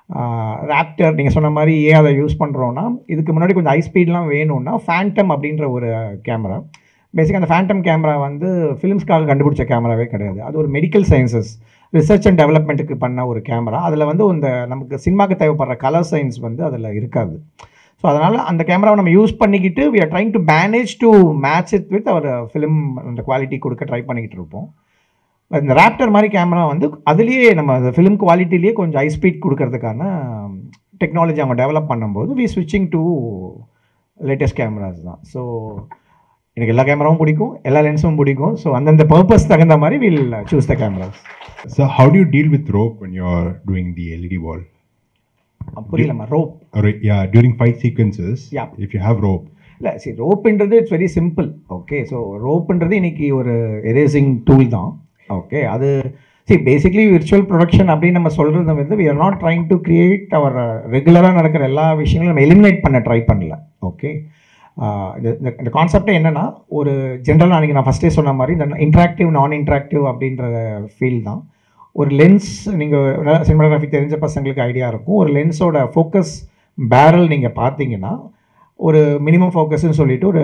ராப்டர் நீங்கள் சொன்ன மாதிரி ஏன் அதை யூஸ் பண்ணுறோன்னா இதுக்கு முன்னாடி கொஞ்சம் ஹை ஸ்பீட்லாம் வேணும்னா ஃபேண்டம் அப்படின்ற ஒரு கேமரா பேசிக்காக அந்த ஃபேண்டம் கேமரா வந்து ஃபிலிம்ஸ்க்காக கண்டுபிடிச்ச கேமராவே கிடையாது அது ஒரு மெடிக்கல் சயின்சஸ் ரிசர்ச் அண்ட் டெவலப்மெண்ட்டுக்கு பண்ண ஒரு கேமரா அதில் வந்து இந்த நமக்கு சினிமாக்கு தேவைப்படுற கலர் சயின்ஸ் வந்து அதில் இருக்காது ஸோ அதனால் அந்த கேமராவை நம்ம யூஸ் பண்ணிக்கிட்டு we are trying to manage to match it with our film அந்த குவாலிட்டி கொடுக்க ட்ரை பண்ணிக்கிட்டு இருப்போம் இந்த ராப்டர் மாதிரி கேமரா வந்து அதுலேயே நம்ம அந்த ஃபிலிம் குவாலிட்டிலேயே கொஞ்சம் ஹை ஸ்பீட் கொடுக்கறதுக்கான டெக்னாலஜி அவங்க டெவலப் பண்ணும்போது வி ஸ்விட்சிங் டு லேட்டஸ்ட் கேமராஸ் தான் ஸோ எனக்கு எல்லா கேமராவும் பிடிக்கும் எல்லா லென்ஸும் பிடிக்கும் ஸோ அந்தந்த பர்பஸ் தகுந்த மாதிரி will choose the cameras So how do you deal with rope when you're doing the LED wall? புரியலம்மா rope Or, yeah, during fight sequences, Yeah. if you have rope, இல்லை சரி ரோப்புன்றது it's very simple okay so ரோப்புன்றது இன்னைக்கு ஒரு erasing tool தான் okay அது சரி பேசிக்லி விர்ச்சுவல் ப்ரொடக்ஷன் அப்படின்னு நம்ம சொல்கிறது வந்து we are not trying to create our ரெகுலராக நடக்கிற எல்லா விஷயங்களும் நம்ம எலிமினேட் பண்ண ட்ரை பண்ணல ஓகே இந்த இந்த கான்செப்டே என்னென்னா ஒரு ஜென்ரலாக அன்றைக்கி நான் ஃபஸ்ட்டே சொன்ன மாதிரி இந்த இன்ட்ராக்டிவ் நான் இன்ட்ராக்டிவ் அப்படின்ற ஃபீல் தான் ஒரு லென்ஸ் நீங்கள் சினிமாகிராஃபி தெரிஞ்ச பசங்களுக்கு ஐடியா இருக்கும் ஒரு லென்ஸோட ஃபோக்கஸ் பேரல் நீங்கள் பார்த்தீங்கன்னா ஒரு மினிமம் ஃபோக்கஸ்ன்னு சொல்லிட்டு ஒரு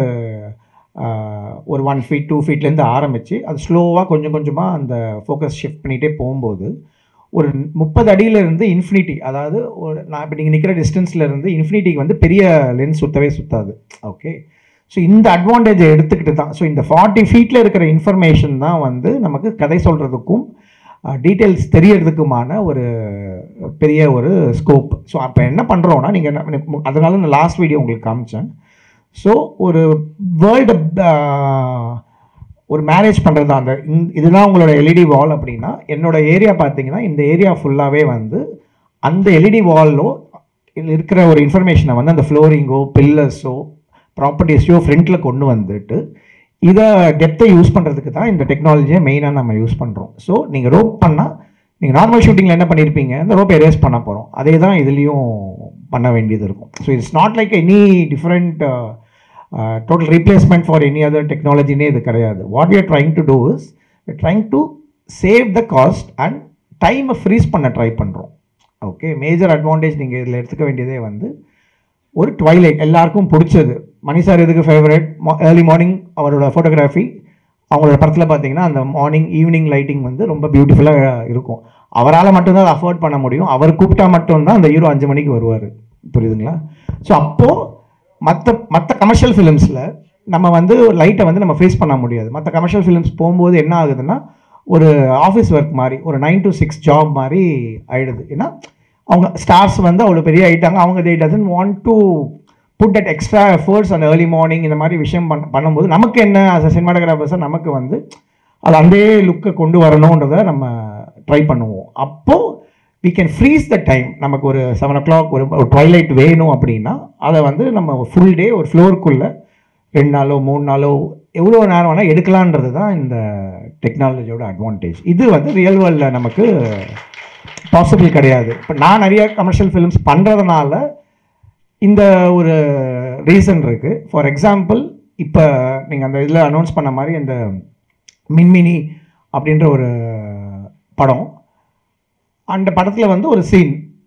ஆஹ், ஒரு ஒன் ஃபீட் டூ ஃபீட்லேருந்து ஆரம்பித்து அது ஸ்லோவாக கொஞ்சம் கொஞ்சமாக அந்த ஃபோக்கஸ் ஷிஃப்ட் பண்ணிகிட்டே போகும்போது ஒரு முப்பது அடியிலேருந்து இன்ஃபினிட்டி அதாவது ஒரு நான் இப்போ நீங்கள் நிற்கிற டிஸ்டன்ஸ்லேருந்து இன்ஃபினிட்டிக்கு வந்து பெரிய லென்ஸ் சுத்தவே சுத்தாது ஓகே ஸோ இந்த அட்வான்டேஜை எடுத்துக்கிட்டு தான் ஸோ இந்த ஃபார்ட்டி ஃபீட்டில் இருக்கிற இன்ஃபர்மேஷன் தான் வந்து நமக்கு கதை சொல்கிறதுக்கும் டீட்டெயில்ஸ் தெரியறதுக்குமான ஒரு பெரிய ஒரு ஸ்கோப் ஸோ அப்போ என்ன பண்ணுறோன்னா நீங்கள் அதனால நான் லாஸ்ட் வீடியோ உங்களுக்கு காமிச்சேன் ஸோ ஒரு வேர்ல்டு ஒரு மேனேஜ் பண்ணுறது தான் அந்த இந்த- இதுதான் உங்களோட எல்இடி வால் அப்படின்னா என்னோட ஏரியா பார்த்தீங்கன்னா இந்த ஏரியா ஃபுல்லாகவே வந்து அந்த எல்இடி வால்லோ இருக்கிற ஒரு இன்ஃபர்மேஷனை வந்து அந்த ஃப்ளோரிங்கோ பில்லர்ஸோ ப்ராப்பர்ட்டிஸையோ ஃப்ரண்ட்டில் கொண்டு வந்துட்டு இதை டெப்த்தை யூஸ் பண்ணுறதுக்கு தான் இந்த டெக்னாலஜியை மெயினாக நம்ம யூஸ் பண்ணுறோம் ஸோ நீங்கள் ரோப் பண்ணால் நீங்கள் நார்மல் ஷூட்டிங்கில் என்ன பண்ணியிருப்பீங்க இந்த ரோப் எரேஸ் பண்ண போகிறோம் அதே தான் இதுலேயும் பண்ண வேண்டியது இருக்கும் so it's not like any different total replacement for any other டெக்னாலஜினே இது கிடையாது what we are trying to do is trying to save the cost and டைமை ஃப்ரீஸ் பண்ண ட்ரை பண்ணுறோம் ஓகே மேஜர் அட்வான்டேஜ் நீங்கள் இதில் எடுத்துக்க வேண்டியதே வந்து ஒரு ட்வைலைட் எல்லாருக்கும் பிடிச்சது மணி சார் எதுக்கு ஃபேவரட் ஏர்லி மார்னிங் அவரோட ஃபோட்டோகிராஃபி அவங்களோட படத்தில் பார்த்தீங்கன்னா அந்த மார்னிங் ஈவினிங் லைட்டிங் வந்து ரொம்ப பியூட்டிஃபுல்லாக இருக்கும் அவரால் மட்டும்தான் அதை அஃபோர்ட் பண்ண முடியும் அவர் கூப்பிட்டா மட்டும்தான் அந்த ஹீரோ அஞ்சு மணிக்கு வருவார் புரியுதுங்களா ஸோ அப்போது மற்ற மற்ற கமர்ஷியல் ஃபிலிம்ஸில் நம்ம வந்து லைட்டை வந்து நம்ம ஃபேஸ் பண்ண முடியாது மற்ற கமர்ஷியல் ஃபிலிம்ஸ் போகும்போது என்ன ஆகுதுன்னா ஒரு ஆஃபீஸ் ஒர்க் மாதிரி ஒரு நைன் டு சிக்ஸ் ஜாப் மாதிரி ஆயிடுது ஏன்னா அவங்க ஸ்டார்ஸ் வந்து அவ்வளோ பெரிய ஆயிட்டாங்க அவங்க they doesn't want to put that extra efforts அந்த ஏர்லி மார்னிங் இந்த மாதிரி விஷயம் பண்ண பண்ணும்போது நமக்கு என்ன as a சினிமாட்டோகிராஃபர்ஸாக நமக்கு வந்து அது அந்த லுக்கை கொண்டு வரணுன்றதை நம்ம ட்ரை பண்ணுவோம் அப்போது we can freeze the time நமக்கு ஒரு செவன் ஓ கிளாக் ஒரு ஒரு ட்வைலைட் வேணும் அப்படின்னா அதை வந்து நம்ம ஃபுல் டே ஒரு ஃப்ளோருக்குள்ளே ரெண்டு நாளோ மூணு நாளோ எவ்வளோ நேரம் வேணால் எடுக்கலான்றது தான் இந்த டெக்னாலஜியோட அட்வான்டேஜ் இது வந்து ரியல் வேர்ல்டில் நமக்கு பாசிபிள் கிடையாது இப்போ நான் நிறைய கமர்ஷியல் ஃபிலிம்ஸ் பண்ணுறதுனால இந்த ஒரு ரீசன் இருக்குது ஃபார் எக்ஸாம்பிள் இப்போ நீங்கள் அந்த இதில் அனௌன்ஸ் பண்ண மாதிரி அந்த மின்மினி அப்படின்ற ஒரு படம் அந்த படத்தில் வந்து ஒரு சீன்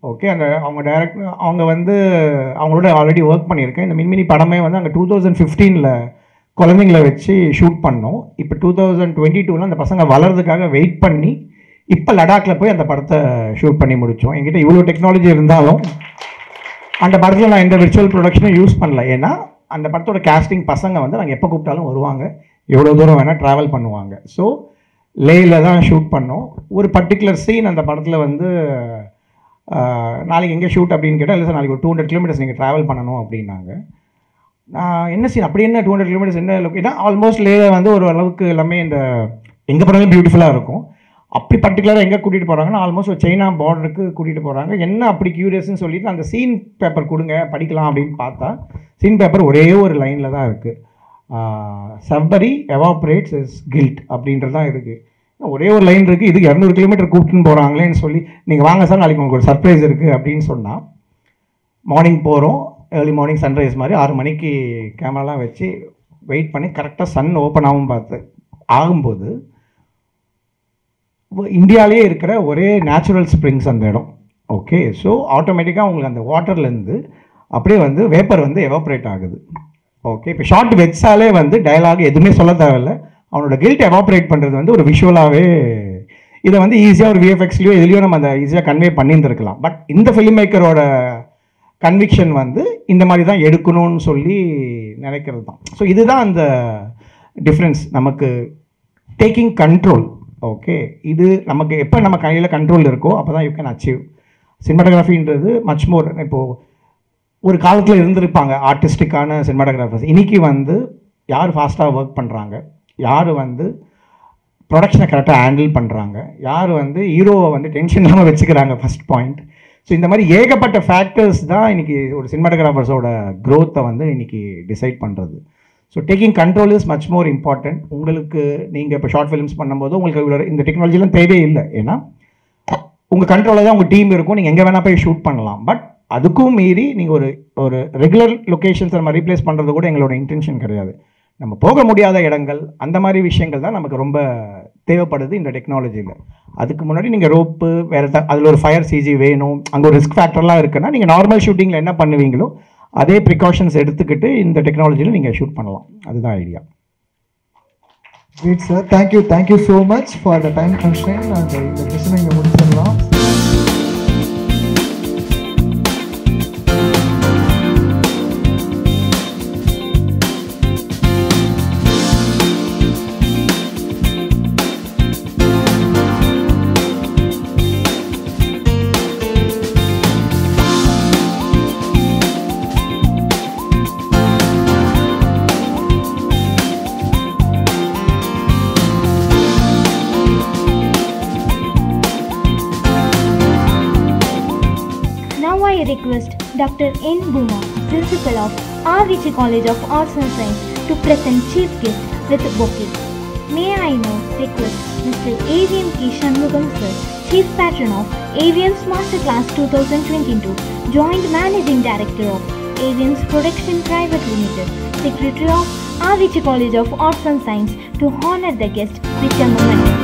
ஓகே அந்த அவங்க டைரக்ட் அவங்க வந்து அவங்களோட ஆல்ரெடி ஒர்க் பண்ணியிருக்கேன் இந்த மின்மினி படமே வந்து அங்கே டூ தௌசண்ட் ஃபிஃப்டீனில் குழந்தைங்கள வச்சு ஷூட் பண்ணோம் இப்போ டூ தௌசண்ட் டுவெண்ட்டி டூவில் அந்த பசங்க வளர்றதுக்காக வெயிட் பண்ணி இப்போ லடாக்கில் போய் அந்த படத்தை ஷூட் பண்ணி முடித்தோம் என்கிட்ட இவ்வளோ டெக்னாலஜி இருந்தாலும் அந்த படத்தில் நான் எந்த விர்ச்சுவல் ப்ரொடக்ஷனும் யூஸ் பண்ணல ஏன்னா அந்த படத்தோட casting பசங்க வந்து நாங்கள் எப்போ கூப்பிட்டாலும் வருவாங்க எவ்வளோ தூரம் வேணால் ட்ராவல் பண்ணுவாங்க ஸோ லேயில் தான் ஷூட் பண்ணோம் ஒரு பர்டிகுலர் சீன் அந்த படத்தில் வந்து ஆஹ், நாளைக்கு எங்கே ஷூட் அப்படின்னு கேட்டால் இல்லை சார் நாளைக்கு ஒரு டூ ஹண்ட்ரட் கிலோமீட்டர்ஸ் நீங்கள் ட்ராவல் பண்ணணும் அப்படின்னாங்க நான் என்ன சீன் அப்படி என்ன டூ ஹண்ட்ரட் கிலோமீட்டர்ஸ் என்ன லொக்கேட்டா ஆல்மோஸ்ட் லே வந்து ஒரு அளவுக்கு எல்லாமே இந்த எங்கே போனாலும் பியூட்டிஃபுல்லாக இருக்கும் அப்படி பர்டிகுலராக எங்கே கூட்டிகிட்டு போகிறாங்கன்னா ஆல்மோஸ்ட் ஒரு சைனா பார்டருக்கு கூட்டிகிட்டு போகிறாங்க என்ன அப்படி கியூரியஸ்னு சொல்லிட்டு அந்த சீன் பேப்பர் கொடுங்க படிக்கலாம் அப்படின்னு பார்த்தா சீன் பேப்பர் ஒரே ஒரு லைனில் தான் இருக்குது சப்பரி எவாப்ரேட்ஸ் இஸ் கில்ட் அப்படின்றது தான் இருக்குது ஒரே ஒரு லைன் இருக்குது இது இரநூறு கிலோமீட்டர் கூப்பிட்டுன்னு போகிறாங்களேன்னு சொல்லி நீங்கள் வாங்க சார் நாளைக்கு உங்களுக்கு ஒரு சர்ப்ரைஸ் இருக்குது அப்படின்னு சொன்னால் மார்னிங் போகிறோம் ஏர்லி மார்னிங் சன்ரைஸ் மாதிரி ஆறு மணிக்கு கேமராலாம் வச்சு வெயிட் பண்ணி கரெக்டாக சன் ஓப்பன் ஆகும் பார்த்து ஆகும்போது இந்தியாவிலே இருக்கிற ஒரே நேச்சுரல் ஸ்ப்ரிங்ஸ் அந்த இடம் ஓகே ஸோ ஆட்டோமேட்டிக்காக உங்களுக்கு அந்த வாட்டர்லேருந்து அப்படியே வந்து வேப்பர் வந்து எவாப்ரேட் ஆகுது ஓகே இப்போ ஷார்ட் வெச்சாலே வந்து டயலாக் எதுவுமே சொல்ல தேவையில்ல அவனோட கில்ட் எவாப்ரேட் பண்ணுறது வந்து ஒரு விஷுவலாகவே இதை வந்து ஈஸியாக ஒரு விஎஃப்எக்ஸ்லையோ இதுலேயோ நம்ம அதை ஈஸியாக கன்வே பண்ணியிருந்திருக்கலாம் பட் இந்த ஃபிலிம் மேக்கரோட கன்விக்ஷன் வந்து இந்த மாதிரி தான் எடுக்கணும்னு சொல்லி நினைக்கிறது தான் ஸோ இதுதான் அந்த டிஃப்ரென்ஸ் நமக்கு டேக்கிங் கண்ட்ரோல் ஓகே இது நமக்கு எப்போ நம்ம கையில் கண்ட்ரோல் இருக்கோ அப்போ தான் யூ கேன் அச்சீவ் சினிமாட்டோகிராஃபின்றது மச் மோர் இப்போது ஒரு காலத்தில் இருந்திருப்பாங்க ஆர்டிஸ்டிக்கான சினிமாட்டோகிராஃபர்ஸ் இன்னைக்கு வந்து யார் ஃபாஸ்ட்டாக ஒர்க் பண்ணுறாங்க யார் வந்து ப்ரொடக்ஷனை கரெக்டாக ஹேண்டில் பண்ணுறாங்க யார் வந்து ஹீரோவை வந்து டென்ஷன் இல்லாமல் வச்சுக்கிறாங்க ஃபர்ஸ்ட் பாயிண்ட் ஸோ இந்த மாதிரி ஏகப்பட்ட ஃபேக்டர்ஸ் தான் இன்னைக்கு ஒரு சினிமாட்டோகிராஃபர்ஸோட க்ரோத்தை வந்து இன்னைக்கு டிசைட் பண்ணுறது so taking control is much more important உங்களுக்கு நீங்கள் இப்போ ஷார்ட் ஃபிலிம்ஸ் பண்ணும்போது உங்களுக்கு இவ்வளோ இந்த டெக்னாலஜிலாம் தேவையே இல்லை ஏன்னா உங்கள் கண்ட்ரோலில் தான் உங்கள் டீம் இருக்கும் நீங்கள் எங்கே வேணால் போய் ஷூட் பண்ணலாம் பட் அதுக்கும் மீறி நீங்கள் ஒரு ஒரு ரெகுலர் லொக்கேஷன்ஸ் நம்ம ரீப்ளேஸ் பண்ணுறது கூட எங்களோட இன்டென்ஷன் கிடையாது நம்ம போக முடியாத இடங்கள் அந்த மாதிரி விஷயங்கள் தான் நமக்கு ரொம்ப தேவைப்படுது இந்த டெக்னாலஜியில் அதுக்கு முன்னாடி நீங்கள் ரோப்பு வேறு அதில் ஒரு ஃபயர் சிஜி வேணும் அங்கே ஒரு ரிஸ்க் ஃபேக்டர்லாம் இருக்குன்னா நீங்கள் நார்மல் ஷூட்டிங்கில் என்ன பண்ணுவீங்களோ அதே ப்ரிகாஷன்ஸ் எடுத்துக்கிட்டு இந்த டெக்னாலஜியில் நீங்கள் ஷூட் பண்ணலாம் அதுதான் idea Great, sir. Thank you. Thank you so much for the time constraint and இந்த பிரச்சனை இங்கே முடிச்சிடலாம் Now I request Dr. N. Buma, Principal of RVC College of Arts and Science, to present Chief Guest with bouquet. May I now request Mr. AVM K. Shanmugam Sir, Chief Patron of AVM's Masterclass 2022, Joint Managing Director of AVM's Production Private Limited, Secretary of RVC College of Arts and Science, to honor the guest with a moment.